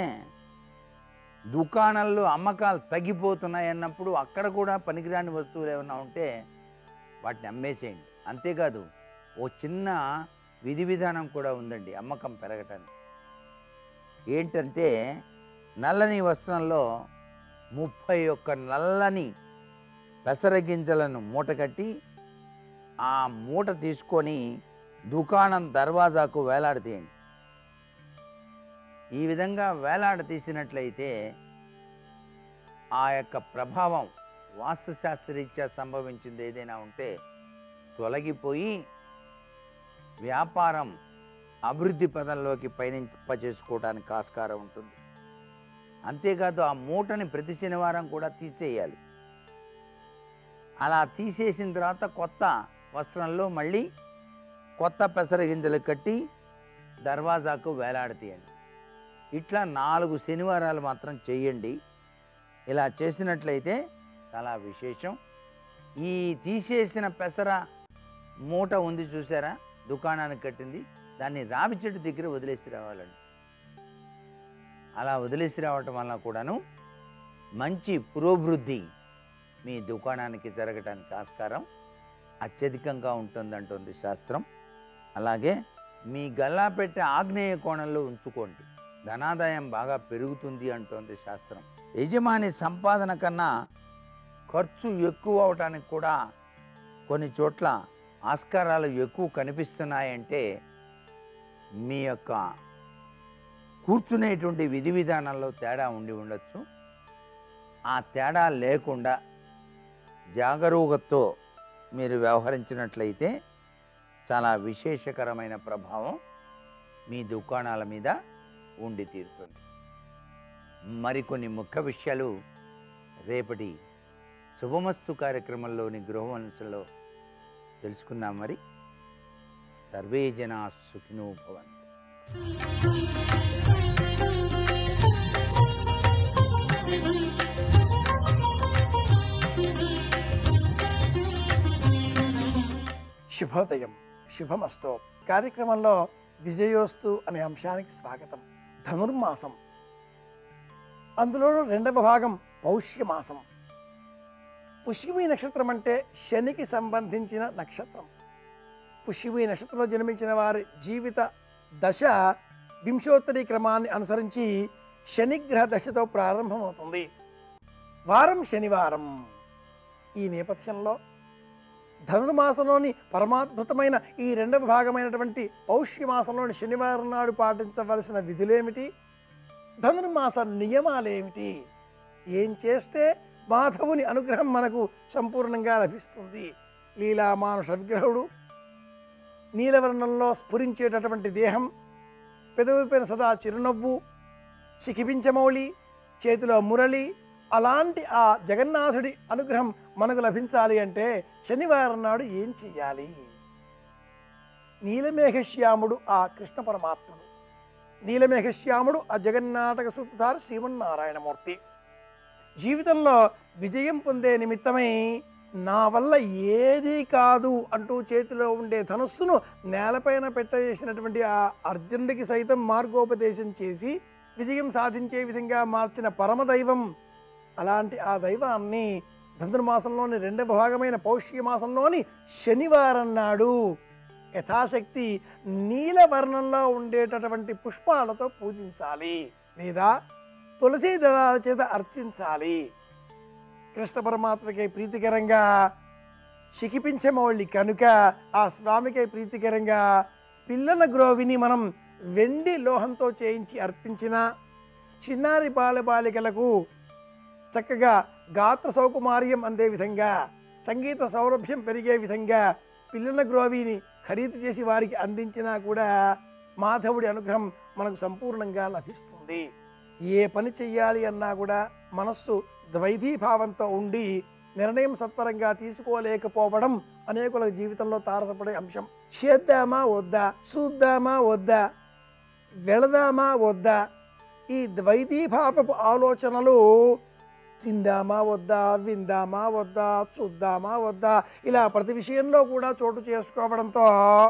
S2: దుకాణాల్లో అమ్మకాలు తగ్గిపోతున్నాయి అన్నప్పుడు అక్కడ కూడా పనికిరాని వస్తువులు ఏమైనా ఉంటే వాటిని అమ్మేసేయండి అంతేకాదు ఓ చిన్న విధి విధానం కూడా ఉందండి అమ్మకం పెరగటానికి ఏంటంటే నల్లని వస్త్రంలో ముప్పై ఒక్క నల్లని పెసర గింజలను మూటకట్టి ఆ మూట తీసుకొని దుకాణం దర్వాజాకు వేలాడతీయండి ఈ విధంగా వేలాడ తీసినట్లయితే ఆ యొక్క ప్రభావం వాస్తుశాస్త్రరీత్యా సంభవించింది ఏదైనా ఉంటే తొలగిపోయి వ్యాపారం అభివృద్ధి పదంలోకి పయనింపచేసుకోవడానికి ఆస్కారం ఉంటుంది అంతేకాదు ఆ మూటని ప్రతి శనివారం కూడా తీసేయాలి అలా తీసేసిన తర్వాత కొత్త వస్త్రంలో మళ్ళీ కొత్త పెసర గింజలు కట్టి దర్వాజాకు వేలాడతీయండి ఇట్లా నాలుగు శనివారాలు మాత్రం చేయండి ఇలా చేసినట్లయితే చాలా విశేషం ఈ తీసేసిన పెసర మూట ఉంది చూసారా దుకాణానికి కట్టింది దాన్ని రావి చెట్టు దగ్గర వదిలేసి రావాలండి అలా వదిలేసి రావటం వల్ల కూడాను మంచి పురోభివృద్ధి మీ దుకాణానికి జరగటానికి ఆస్కారం అత్యధికంగా ఉంటుందంటుంది శాస్త్రం అలాగే మీ గల్లా పెట్టే ఆగ్నేయ కోణంలో ఉంచుకోండి ధనాదాయం బాగా పెరుగుతుంది అంటోంది శాస్త్రం యజమాని సంపాదన కన్నా ఖర్చు ఎక్కువ అవటానికి కూడా కొన్ని చోట్ల ఆస్కారాలు ఎక్కువ కనిపిస్తున్నాయంటే మీ యొక్క కూర్చునేటువంటి విధి విధానంలో తేడా ఉండి ఉండొచ్చు ఆ తేడా లేకుండా జాగరూకతతో మీరు వ్యవహరించినట్లయితే చాలా విశేషకరమైన ప్రభావం మీ దుకాణాల మీద ఉండి తీరుతుంది మరికొన్ని ముఖ్య విషయాలు రేపటి శుభమస్తు కార్యక్రమంలోని గృహవనసులో తెలుసుకుందాం మరి సర్వే జనా సుఖినో భవంతు
S3: శుభోదయం శుభమస్తో కార్యక్రమంలో విజయోస్తు అనే అంశానికి స్వాగతం ధనుర్మాసం అందులోనూ రెండవ భాగం పౌష్యమాసం పుష్యమి నక్షత్రం అంటే శనికి సంబంధించిన నక్షత్రం పుష్యమి నక్షత్రంలో జన్మించిన వారి జీవిత దశ వింశోత్తరి క్రమాన్ని అనుసరించి శనిగ్రహ దశతో ప్రారంభమవుతుంది వారం శనివారం ఈ నేపథ్యంలో ధనుర్మాసంలోని పరమాద్భుతమైన ఈ రెండవ భాగమైనటువంటి పౌష్యమాసంలోని శనివారం నాడు పాటించవలసిన విధులేమిటి ధనుర్మాస నియమాలేమిటి ఏం చేస్తే మాధవుని అనుగ్రహం మనకు సంపూర్ణంగా లభిస్తుంది లీలామానుష విగ్రహుడు నీలవర్ణంలో స్ఫురించేటటువంటి దేహం పెదవిపైన సదా చిరునవ్వు చికిపించమౌళి చేతిలో మురళి అలాంటి ఆ జగన్నాథుడి అనుగ్రహం మనకు లభించాలి అంటే శనివారం నాడు ఏం చెయ్యాలి నీలమేఘశ్యాముడు ఆ కృష్ణ పరమాత్ముడు నీలమేఘశ్యాముడు ఆ జగన్నాటక సూత్రధార శ్రీమన్నారాయణమూర్తి జీవితంలో విజయం పొందే నిమిత్తమై నా వల్ల ఏదీ కాదు అంటూ చేతిలో ఉండే ధనుస్సును నేలపైన పెట్టవేసినటువంటి ఆ అర్జునుడికి సైతం మార్గోపదేశం చేసి విజయం సాధించే విధంగా మార్చిన పరమదైవం అలాంటి ఆ దైవాన్ని ధనుర్మాసంలోని రెండవ భాగమైన పౌష్య మాసంలోని శనివారం నాడు యథాశక్తి నీలవర్ణంలో ఉండేటటువంటి పుష్పాలతో పూజించాలి లేదా తులసి దళాల చేత అర్చించాలి కృష్ణ పరమాత్మకి ప్రీతికరంగా శిఖిపించమౌళి కనుక ఆ స్వామికి ప్రీతికరంగా పిల్లల గ్రోవిని మనం వెండి లోహంతో చేయించి అర్పించిన చిన్నారి బాలబాలికలకు చక్కగా గాత్ర సౌకుమార్యం అందే విధంగా సంగీత సౌరభ్యం పెరిగే విధంగా పిల్లల గ్రోవిని ఖరీదు చేసి వారికి అందించినా కూడా మాధవుడి అనుగ్రహం మనకు సంపూర్ణంగా లభిస్తుంది ఏ పని చెయ్యాలి అన్నా కూడా మనస్సు ద్వైధీభావంతో ఉండి నిర్ణయం సత్వరంగా తీసుకోలేకపోవడం అనేకుల జీవితంలో తారసపడే అంశం చేద్దామా వద్దా చూద్దామా వద్దా వెళదామా వద్దా ఈ ద్వైతీభావపు ఆలోచనలు తిందామా వద్దా విందామా వద్దా చూద్దామా వద్దా ఇలా ప్రతి విషయంలో కూడా చోటు చేసుకోవడంతో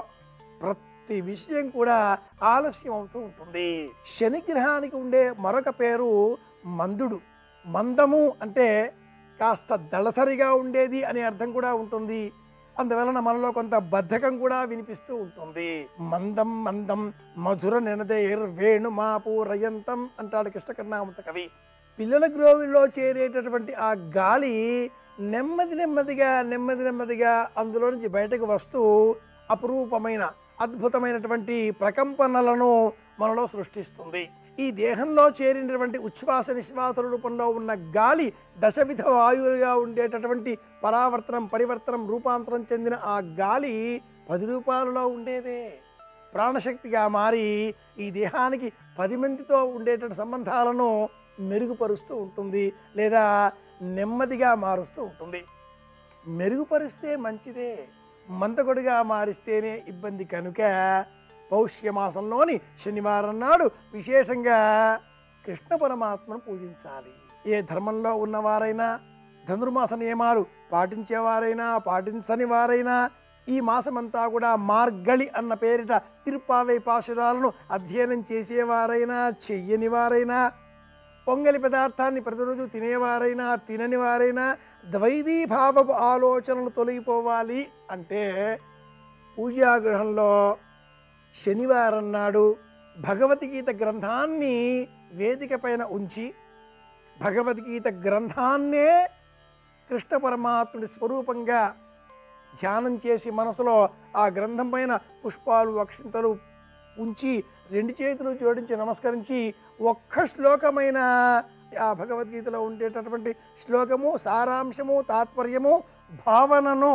S3: ప్రతి విషయం కూడా ఆలస్యం అవుతూ ఉంటుంది శనిగ్రహానికి ఉండే మరొక పేరు మందుడు మందము అంటే కాస్త దళసరిగా ఉండేది అనే అర్థం కూడా ఉంటుంది అందువలన మనలో కొంత బద్ధకం కూడా వినిపిస్తూ ఉంటుంది మందం మందం మధుర నినదేర్ వేణు మాపు రయంతం అంటాడు కృష్ణకర్ణామత కవి పిల్లల గ్రోవిలో చేరేటటువంటి ఆ గాలి నెమ్మది నెమ్మదిగా నెమ్మది నెమ్మదిగా అందులో నుంచి బయటకు వస్తూ అపురూపమైన అద్భుతమైనటువంటి ప్రకంపనలను మనలో సృష్టిస్తుంది ఈ దేహంలో చేరినటువంటి ఉచ్ఛ్వాస నిశ్వాస రూపంలో ఉన్న గాలి దశవిధ వాయువులుగా ఉండేటటువంటి పరావర్తనం పరివర్తనం రూపాంతరం చెందిన ఆ గాలి పది రూపాయలలో ఉండేదే ప్రాణశక్తిగా మారి ఈ దేహానికి పది మందితో ఉండేటటువంటి సంబంధాలను మెరుగుపరుస్తూ ఉంటుంది లేదా నెమ్మదిగా మారుస్తూ ఉంటుంది మెరుగుపరిస్తే మంచిదే మందకొడిగా మారిస్తేనే ఇబ్బంది కనుక పౌష్యమాసంలోని శనివారం నాడు విశేషంగా కృష్ణ పరమాత్మను పూజించాలి ఏ ధర్మంలో ఉన్నవారైనా ధనుర్మాస నియమాలు పాటించేవారైనా పాటించని వారైనా ఈ మాసమంతా కూడా మార్గళి అన్న పేరిట తిరుప్పావై పాశురాలను అధ్యయనం చేసేవారైనా చెయ్యని వారైనా పొంగలి పదార్థాన్ని ప్రతిరోజు తినేవారైనా తినని వారైనా ద్వైదీభావపు ఆలోచనలు తొలగిపోవాలి అంటే పూజాగృహంలో శనివారం నాడు భగవద్గీత గ్రంథాన్ని వేదిక పైన ఉంచి భగవద్గీత గ్రంథాన్నే కృష్ణ పరమాత్ముడి స్వరూపంగా ధ్యానం చేసి మనసులో ఆ గ్రంథం పైన పుష్పాలు అక్షింతలు ఉంచి రెండు చేతులు జోడించి నమస్కరించి ఒక్క శ్లోకమైన ఆ భగవద్గీతలో ఉండేటటువంటి శ్లోకము సారాంశము తాత్పర్యము భావనను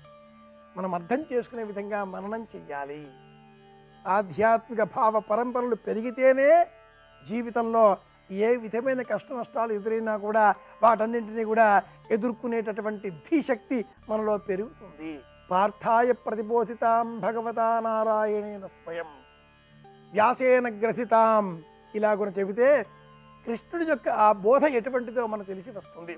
S3: మనం అర్థం చేసుకునే విధంగా మననం చెయ్యాలి ఆధ్యాత్మిక భావ పరంపరలు పెరిగితేనే జీవితంలో ఏ విధమైన కష్ట నష్టాలు ఎదురైనా కూడా వాటన్నింటినీ కూడా ఎదుర్కొనేటటువంటి ధీశక్తి మనలో పెరుగుతుంది పార్థాయ ప్రతిబోధితాం భగవతా నారాయణేన స్వయం వ్యాసేన గ్రథితాం ఇలా కూడా చెబితే కృష్ణుడి యొక్క ఆ బోధ ఎటువంటిదో మనకు తెలిసి వస్తుంది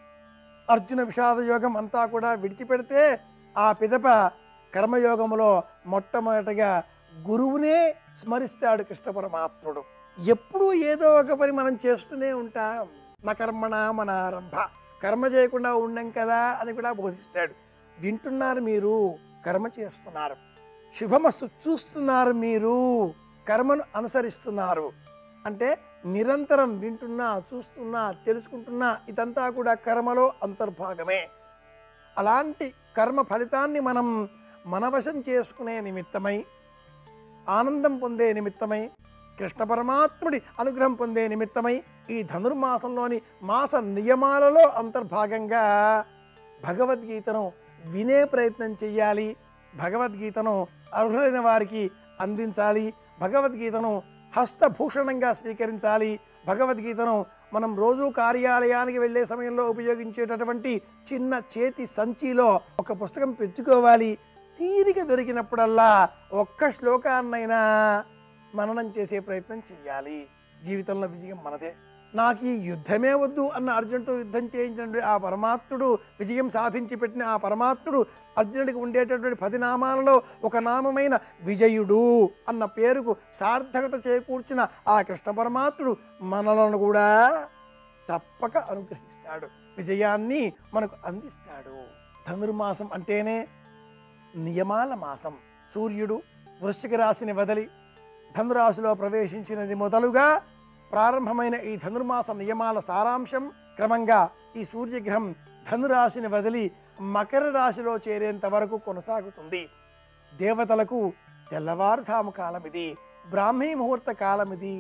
S3: అర్జున విషాద యోగం అంతా కూడా విడిచిపెడితే ఆ పిదప కర్మయోగములో మొట్టమొదటగా గురువునే స్మరిస్తాడు కృష్ణ పరమాత్ముడు ఎప్పుడూ ఏదో ఒక పని మనం చేస్తూనే ఉంటాం నా కర్మణ మన ఆరంభ కర్మ చేయకుండా ఉండం కదా అని కూడా బోధిస్తాడు వింటున్నారు మీరు కర్మ చేస్తున్నారు శుభమస్తు చూస్తున్నారు మీరు కర్మను అనుసరిస్తున్నారు అంటే నిరంతరం వింటున్నా చూస్తున్నా తెలుసుకుంటున్నా ఇదంతా కూడా కర్మలో అంతర్భాగమే అలాంటి కర్మ ఫలితాన్ని మనం మనవశం చేసుకునే నిమిత్తమై ఆనందం పొందే నిమిత్తమై కృష్ణ పరమాత్ముడి అనుగ్రహం పొందే నిమిత్తమై ఈ ధనుర్మాసంలోని మాస నియమాలలో అంతర్భాగంగా భగవద్గీతను వినే ప్రయత్నం చెయ్యాలి భగవద్గీతను అర్హులైన వారికి అందించాలి భగవద్గీతను హస్తభూషణంగా స్వీకరించాలి భగవద్గీతను మనం రోజు కార్యాలయానికి వెళ్ళే సమయంలో ఉపయోగించేటటువంటి చిన్న చేతి సంచిలో ఒక పుస్తకం పెట్టుకోవాలి తీరిక దొరికినప్పుడల్లా ఒక్క శ్లోకాన్నైనా మననం చేసే ప్రయత్నం చేయాలి జీవితంలో విజయం మనదే నాకు ఈ యుద్ధమే వద్దు అన్న అర్జునుడితో యుద్ధం చేయించిన ఆ పరమాత్ముడు విజయం సాధించి పెట్టిన ఆ పరమాత్ముడు అర్జునుడికి ఉండేటటువంటి పది నామాలలో ఒక నామమైన విజయుడు అన్న పేరుకు సార్థకత చేకూర్చిన ఆ కృష్ణ పరమాత్ముడు మనలను కూడా తప్పక అనుగ్రహిస్తాడు విజయాన్ని మనకు అందిస్తాడు ధనుర్మాసం అంటేనే నియమాల మాసం సూర్యుడు వృశ్చిక రాశిని వదిలి ధనురాశిలో ప్రవేశించినది మొదలుగా ప్రారంభమైన ఈ ధనుర్మాస నియమాల సారాంశం క్రమంగా ఈ సూర్యగ్రహం ధనురాశిని వదిలి మకర రాశిలో చేరేంత వరకు కొనసాగుతుంది దేవతలకు తెల్లవారుసాము కాలం ఇది బ్రాహ్మీ ముహూర్త కాలం ఇది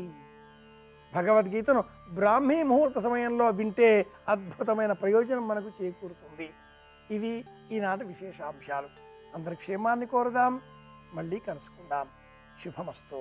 S3: భగవద్గీతను బ్రాహ్మీ ముహూర్త సమయంలో వింటే అద్భుతమైన ప్రయోజనం మనకు చేకూరుతుంది ఇవి ఈనాటి విశేషాంశాలు అందరి క్షేమాన్ని కోరదాం మళ్ళీ కలుసుకుందాం శుభమస్తు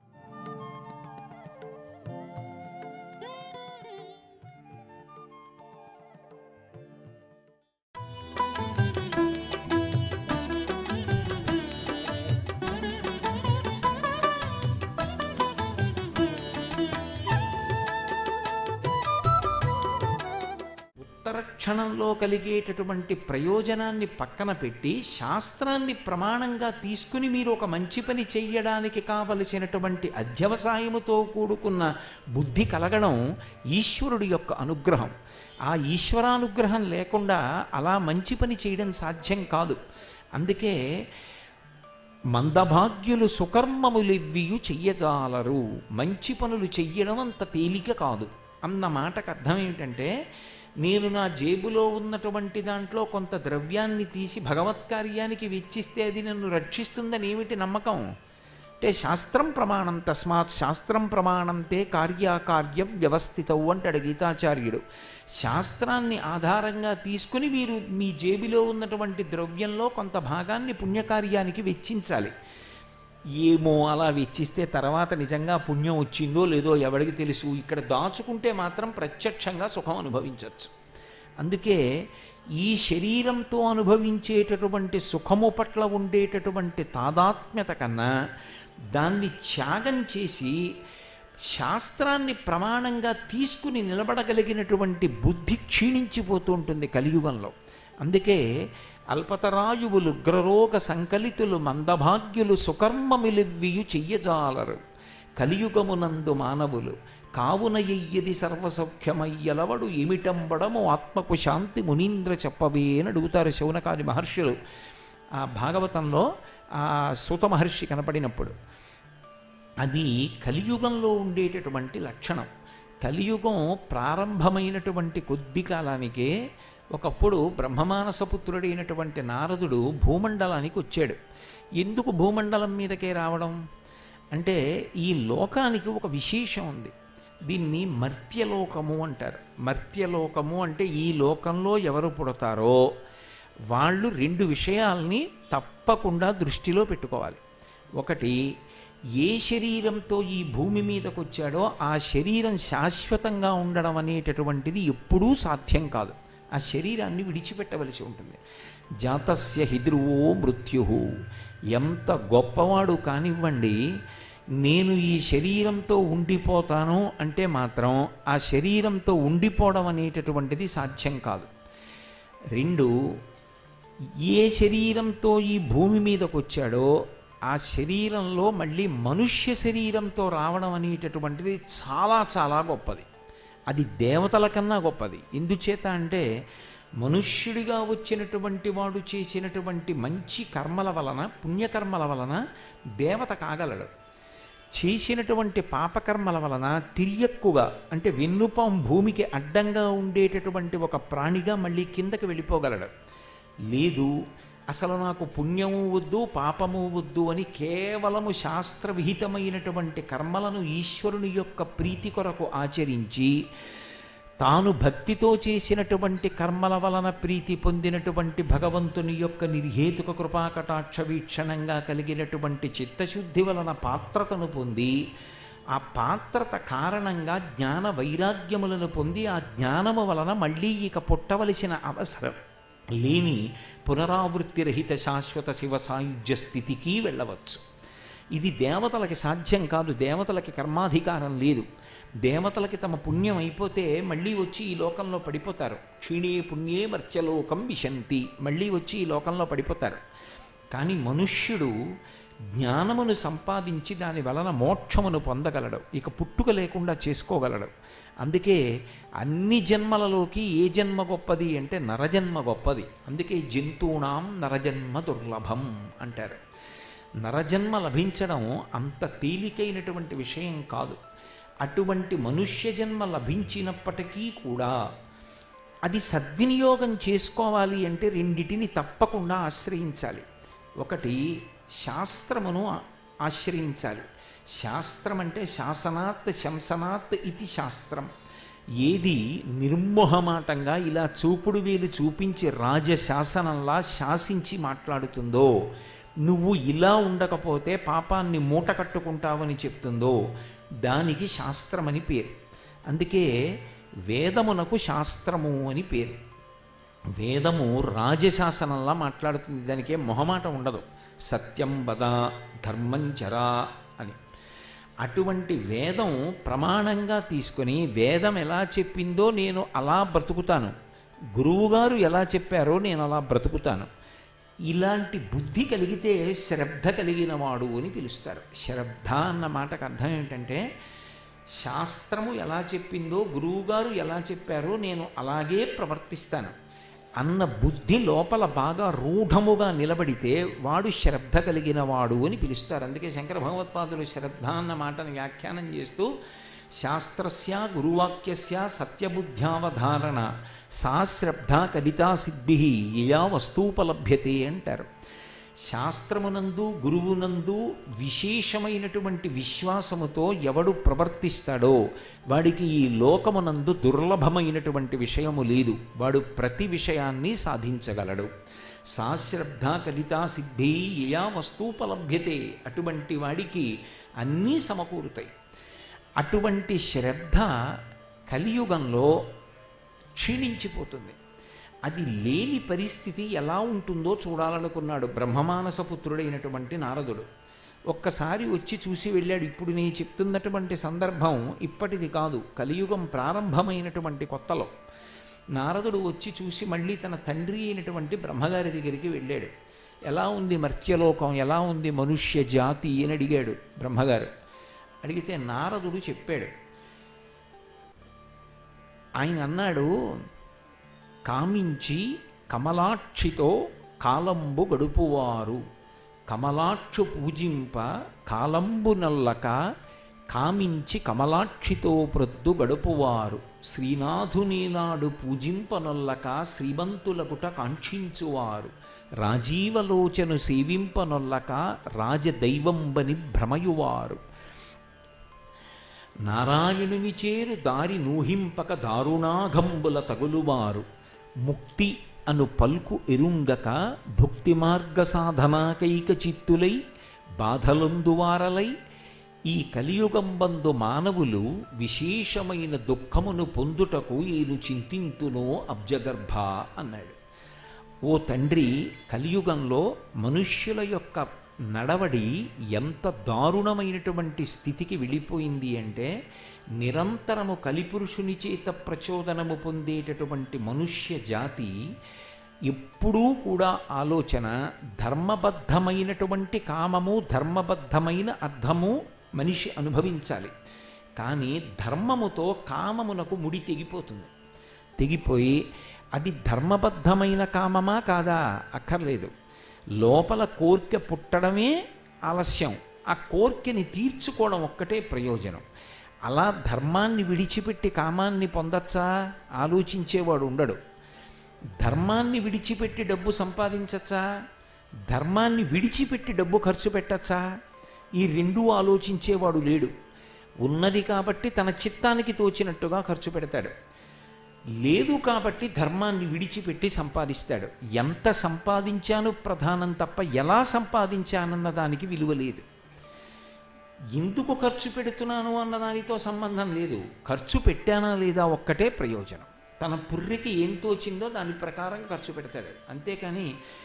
S4: ఉత్తర క్షణంలో కలిగేటటువంటి ప్రయోజనాన్ని పక్కన పెట్టి శాస్త్రాన్ని ప్రమాణంగా తీసుకుని మీరు ఒక మంచి పని చెయ్యడానికి కావలసినటువంటి అధ్యవసాయముతో కూడుకున్న బుద్ధి కలగడం ఈశ్వరుడి యొక్క అనుగ్రహం ఆ ఈశ్వరానుగ్రహం లేకుండా అలా మంచి పని చేయడం సాధ్యం కాదు అందుకే మందభాగ్యులు సుకర్మములివ్వియు చెయ్యజాలరు మంచి పనులు చెయ్యడం అంత తేలిక కాదు అన్న మాటకు అర్థం ఏమిటంటే నేను నా జేబులో ఉన్నటువంటి దాంట్లో కొంత ద్రవ్యాన్ని తీసి భగవత్ కార్యానికి వెచ్చిస్తే అది నన్ను రక్షిస్తుందని ఏమిటి నమ్మకం అంటే శాస్త్రం ప్రమాణం తస్మాత్ శాస్త్రం ప్రమాణంతే కార్యాకార్యం వ్యవస్థితవు అంటాడు గీతాచార్యుడు శాస్త్రాన్ని ఆధారంగా తీసుకుని మీరు మీ జేబులో ఉన్నటువంటి ద్రవ్యంలో కొంత భాగాన్ని పుణ్యకార్యానికి వెచ్చించాలి ఏమో అలా వెచ్చిస్తే తర్వాత నిజంగా పుణ్యం వచ్చిందో లేదో ఎవరికి తెలుసు ఇక్కడ దాచుకుంటే మాత్రం ప్రత్యక్షంగా సుఖం అనుభవించవచ్చు అందుకే ఈ శరీరంతో అనుభవించేటటువంటి సుఖము పట్ల ఉండేటటువంటి తాదాత్మ్యత కన్నా దాన్ని త్యాగం చేసి శాస్త్రాన్ని ప్రమాణంగా తీసుకుని నిలబడగలిగినటువంటి బుద్ధి క్షీణించిపోతూ ఉంటుంది కలియుగంలో అందుకే అల్పతరాయువులు ఉగ్రరోగ సంకలితులు మందభాగ్యులు సుకర్మమిలివ్వియు చెయ్యజాలరు కలియుగమునందు మానవులు కావున ఎయ్యది సర్వసౌఖ్యమయ్యలవడు ఏమిటంబడము ఆత్మకు శాంతి మునీంద్ర చెప్పవే అని అడుగుతారు శౌనకాది మహర్షులు ఆ భాగవతంలో ఆ సూత మహర్షి కనపడినప్పుడు అది కలియుగంలో ఉండేటటువంటి లక్షణం కలియుగం ప్రారంభమైనటువంటి కొద్ది కాలానికే ఒకప్పుడు బ్రహ్మమానసపుత్రుడైనటువంటి నారదుడు భూమండలానికి వచ్చాడు ఎందుకు భూమండలం మీదకే రావడం అంటే ఈ లోకానికి ఒక విశేషం ఉంది దీన్ని మర్త్యలోకము అంటారు మర్త్యలోకము అంటే ఈ లోకంలో ఎవరు పుడతారో వాళ్ళు రెండు విషయాల్ని తప్పకుండా దృష్టిలో పెట్టుకోవాలి ఒకటి ఏ శరీరంతో ఈ భూమి మీదకు వచ్చాడో ఆ శరీరం శాశ్వతంగా ఉండడం అనేటటువంటిది ఎప్పుడూ సాధ్యం కాదు ఆ శరీరాన్ని విడిచిపెట్టవలసి ఉంటుంది జాతస్య హిద్రువో మృత్యు ఎంత గొప్పవాడు కానివ్వండి నేను ఈ శరీరంతో ఉండిపోతాను అంటే మాత్రం ఆ శరీరంతో ఉండిపోవడం అనేటటువంటిది సాధ్యం కాదు రెండు ఏ శరీరంతో ఈ భూమి మీదకు వచ్చాడో ఆ శరీరంలో మళ్ళీ మనుష్య శరీరంతో రావడం అనేటటువంటిది చాలా చాలా గొప్పది అది దేవతల కన్నా గొప్పది ఎందుచేత అంటే మనుష్యుడిగా వచ్చినటువంటి వాడు చేసినటువంటి మంచి కర్మల వలన పుణ్యకర్మల వలన దేవత కాగలడు చేసినటువంటి పాపకర్మల వలన తిరియక్కుగా అంటే వెన్నుపాం భూమికి అడ్డంగా ఉండేటటువంటి ఒక ప్రాణిగా మళ్ళీ కిందకి వెళ్ళిపోగలడు లేదు అసలు నాకు పుణ్యము వద్దు పాపము వద్దు అని కేవలము శాస్త్రవిహితమైనటువంటి కర్మలను ఈశ్వరుని యొక్క ప్రీతి కొరకు ఆచరించి తాను భక్తితో చేసినటువంటి కర్మల వలన ప్రీతి పొందినటువంటి భగవంతుని యొక్క నిర్హేతుక కృపాకటాక్ష వీక్షణంగా కలిగినటువంటి చిత్తశుద్ధి వలన పాత్రతను పొంది ఆ పాత్రత కారణంగా జ్ఞాన వైరాగ్యములను పొంది ఆ జ్ఞానము వలన మళ్ళీ ఇక పుట్టవలసిన అవసరం లేని పునరావృత్తి రహిత శాశ్వత శివ సాయుధ్య స్థితికి వెళ్ళవచ్చు ఇది దేవతలకి సాధ్యం కాదు దేవతలకి కర్మాధికారం లేదు దేవతలకి తమ పుణ్యం అయిపోతే మళ్ళీ వచ్చి ఈ లోకంలో పడిపోతారు క్షీణే పుణ్యే మర్త్యలోకం విశంతి మళ్ళీ వచ్చి ఈ లోకంలో పడిపోతారు కానీ మనుష్యుడు జ్ఞానమును సంపాదించి దాని వలన మోక్షమును పొందగలడు ఇక పుట్టుక లేకుండా చేసుకోగలడు అందుకే అన్ని జన్మలలోకి ఏ జన్మ గొప్పది అంటే నరజన్మ గొప్పది అందుకే జంతువునాం నరజన్మ దుర్లభం అంటారు నరజన్మ లభించడం అంత తేలికైనటువంటి విషయం కాదు అటువంటి మనుష్య జన్మ లభించినప్పటికీ కూడా అది సద్వినియోగం చేసుకోవాలి అంటే రెండిటిని తప్పకుండా ఆశ్రయించాలి ఒకటి శాస్త్రమును ఆ- ఆశ్రయించాలి శాస్త్రం అంటే శాసనాత్ శంసనాత్ ఇది శాస్త్రం ఏది నిర్మోహమాటంగా ఇలా చూపుడు వేలు చూపించి రాజశాసనంలా శాసించి మాట్లాడుతుందో నువ్వు ఇలా ఉండకపోతే పాపాన్ని మూట కట్టుకుంటావని చెప్తుందో దానికి శాస్త్రమని పేరు అందుకే వేదమునకు శాస్త్రము అని పేరు వేదము రాజశాసనంలా మాట్లాడుతుంది దానికే మొహమాట ఉండదు సత్యం వద ధర్మం చరా అని అటువంటి వేదం ప్రమాణంగా తీసుకొని వేదం ఎలా చెప్పిందో నేను అలా బ్రతుకుతాను గురువుగారు ఎలా చెప్పారో నేను అలా బ్రతుకుతాను ఇలాంటి బుద్ధి కలిగితే శ్రద్ధ కలిగిన వాడు అని పిలుస్తారు శ్రద్ధ అన్న మాటకు అర్థం ఏంటంటే శాస్త్రము ఎలా చెప్పిందో గురువుగారు ఎలా చెప్పారో నేను అలాగే ప్రవర్తిస్తాను అన్న బుద్ధి లోపల బాగా రూఢముగా నిలబడితే వాడు శ్రద్ధ కలిగిన వాడు అని పిలుస్తారు అందుకే శంకర భగవత్పాదులు శ్రద్ధ అన్న మాటను వ్యాఖ్యానం చేస్తూ శాస్త్రస్య గురువాక్యస్య సత్యబుద్ధ్యావధారణ సా శ్రద్ధ కలితా సిద్ధి యయా వస్తూపలభ్యతే అంటారు శాస్త్రమునందు గురువునందు విశేషమైనటువంటి విశ్వాసముతో ఎవడు ప్రవర్తిస్తాడో వాడికి ఈ లోకమునందు దుర్లభమైనటువంటి విషయము లేదు వాడు ప్రతి విషయాన్ని సాధించగలడు సాశ్రద్ధ కలితా సిద్ధి యయా వస్తూపలభ్యతే అటువంటి వాడికి అన్నీ సమకూరుతాయి అటువంటి శ్రద్ధ కలియుగంలో క్షీణించిపోతుంది అది లేని పరిస్థితి ఎలా ఉంటుందో చూడాలనుకున్నాడు బ్రహ్మమానస పుత్రుడైనటువంటి నారదుడు ఒక్కసారి వచ్చి చూసి వెళ్ళాడు ఇప్పుడు నేను చెప్తున్నటువంటి సందర్భం ఇప్పటిది కాదు కలియుగం ప్రారంభమైనటువంటి కొత్తలో నారదుడు వచ్చి చూసి మళ్ళీ తన తండ్రి అయినటువంటి బ్రహ్మగారి దగ్గరికి వెళ్ళాడు ఎలా ఉంది మర్త్యలోకం ఎలా ఉంది మనుష్య జాతి అని అడిగాడు బ్రహ్మగారు అడిగితే నారదుడు చెప్పాడు ఆయన అన్నాడు కామించి కమలాక్షితో కాలంబు గడుపువారు కమలాక్షు పూజింప కాలంబు నల్లక కామించి కమలాక్షితో ప్రొద్దు గడుపువారు శ్రీనాథుని నాడు పూజింపనొల్లక శ్రీమంతులకుట కాంక్షించువారు రాజీవలోచను సేవింపనొల్లక రాజదైవంబని భ్రమయువారు నారాయణుని చేరు దారి నూహింపక దారుణాఘంబుల తగులువారు ముక్తి అను పల్కు ఎరుంగక భుక్తి మార్గ సాధనాకైక చిత్తులై బాధలొందువారలై ఈ కలియుగంబందు మానవులు విశేషమైన దుఃఖమును పొందుటకు ఈను చింతింతునో అబ్జగర్భ అన్నాడు ఓ తండ్రి కలియుగంలో మనుష్యుల యొక్క నడవడి ఎంత దారుణమైనటువంటి స్థితికి వెళ్ళిపోయింది అంటే నిరంతరము కలిపురుషుని చేత ప్రచోదనము పొందేటటువంటి మనుష్య జాతి ఎప్పుడూ కూడా ఆలోచన ధర్మబద్ధమైనటువంటి కామము ధర్మబద్ధమైన అర్థము మనిషి అనుభవించాలి కానీ ధర్మముతో కామమునకు ముడి తెగిపోతుంది తెగిపోయి అది ధర్మబద్ధమైన కామమా కాదా అక్కర్లేదు లోపల కోర్కె పుట్టడమే ఆలస్యం ఆ కోర్కెని తీర్చుకోవడం ఒక్కటే ప్రయోజనం అలా ధర్మాన్ని విడిచిపెట్టి కామాన్ని పొందచ్చా ఆలోచించేవాడు ఉండడు ధర్మాన్ని విడిచిపెట్టి డబ్బు సంపాదించచ్చా ధర్మాన్ని విడిచిపెట్టి డబ్బు ఖర్చు పెట్టచ్చా ఈ రెండూ ఆలోచించేవాడు లేడు ఉన్నది కాబట్టి తన చిత్తానికి తోచినట్టుగా ఖర్చు పెడతాడు లేదు కాబట్టి ధర్మాన్ని విడిచిపెట్టి సంపాదిస్తాడు ఎంత సంపాదించాను ప్రధానం తప్ప ఎలా సంపాదించానన్న దానికి విలువ లేదు ఎందుకు ఖర్చు పెడుతున్నాను అన్న దానితో సంబంధం లేదు ఖర్చు పెట్టానా లేదా ఒక్కటే ప్రయోజనం తన పుర్రికి ఏం తోచిందో దాని ప్రకారం ఖర్చు పెడతాడు అంతేకాని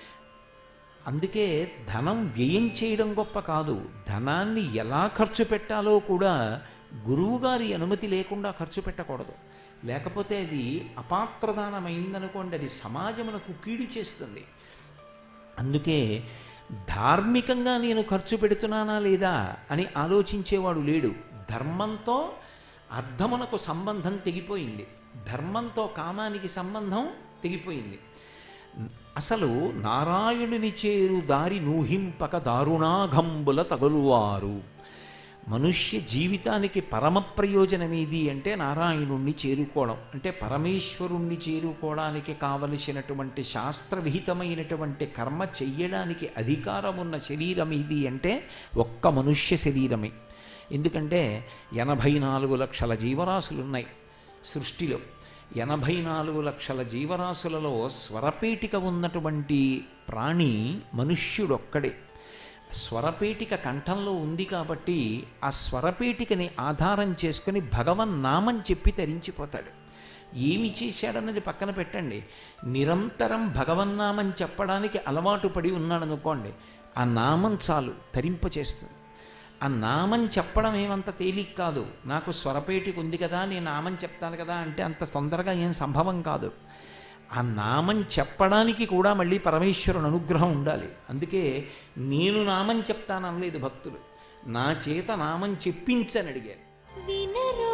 S4: అందుకే ధనం వ్యయం చేయడం గొప్ప కాదు ధనాన్ని ఎలా ఖర్చు పెట్టాలో కూడా గురువుగారి అనుమతి లేకుండా ఖర్చు పెట్టకూడదు లేకపోతే అది అపాత్రదానమైందనుకోండి అది సమాజమునకు కీడు చేస్తుంది అందుకే ధార్మికంగా నేను ఖర్చు పెడుతున్నానా లేదా అని ఆలోచించేవాడు లేడు ధర్మంతో అర్థమునకు సంబంధం తెగిపోయింది ధర్మంతో కామానికి సంబంధం తెగిపోయింది అసలు నారాయణుని చేరు దారి నూహింపక దారుణాఘంబుల తగులువారు మనుష్య జీవితానికి పరమ ప్రయోజనం ఏది అంటే నారాయణుణ్ణి చేరుకోవడం అంటే పరమేశ్వరుణ్ణి చేరుకోవడానికి కావలసినటువంటి శాస్త్రవిహితమైనటువంటి కర్మ చెయ్యడానికి అధికారం ఉన్న శరీరం ఏది అంటే ఒక్క మనుష్య శరీరమే ఎందుకంటే ఎనభై నాలుగు లక్షల జీవరాశులు ఉన్నాయి సృష్టిలో ఎనభై నాలుగు లక్షల జీవరాశులలో స్వరపేటిక ఉన్నటువంటి ప్రాణి మనుష్యుడొక్కడే స్వరపేటిక కంఠంలో ఉంది కాబట్టి ఆ స్వరపేటికని ఆధారం చేసుకుని భగవన్ నామం చెప్పి తరించిపోతాడు ఏమి చేశాడన్నది పక్కన పెట్టండి నిరంతరం భగవన్నామం చెప్పడానికి అలవాటు పడి ఉన్నాడనుకోండి ఆ నామం చాలు తరింపచేస్తుంది ఆ నామం చెప్పడం ఏమంత తేలిక కాదు నాకు స్వరపేటిక ఉంది కదా నేను నామం చెప్తాను కదా అంటే అంత తొందరగా ఏం సంభవం కాదు ఆ నామం చెప్పడానికి కూడా మళ్ళీ పరమేశ్వరుని అనుగ్రహం ఉండాలి అందుకే నేను నామం చెప్తాననలేదు భక్తులు నా చేత నామం చెప్పించని అడిగారు
S5: వినరా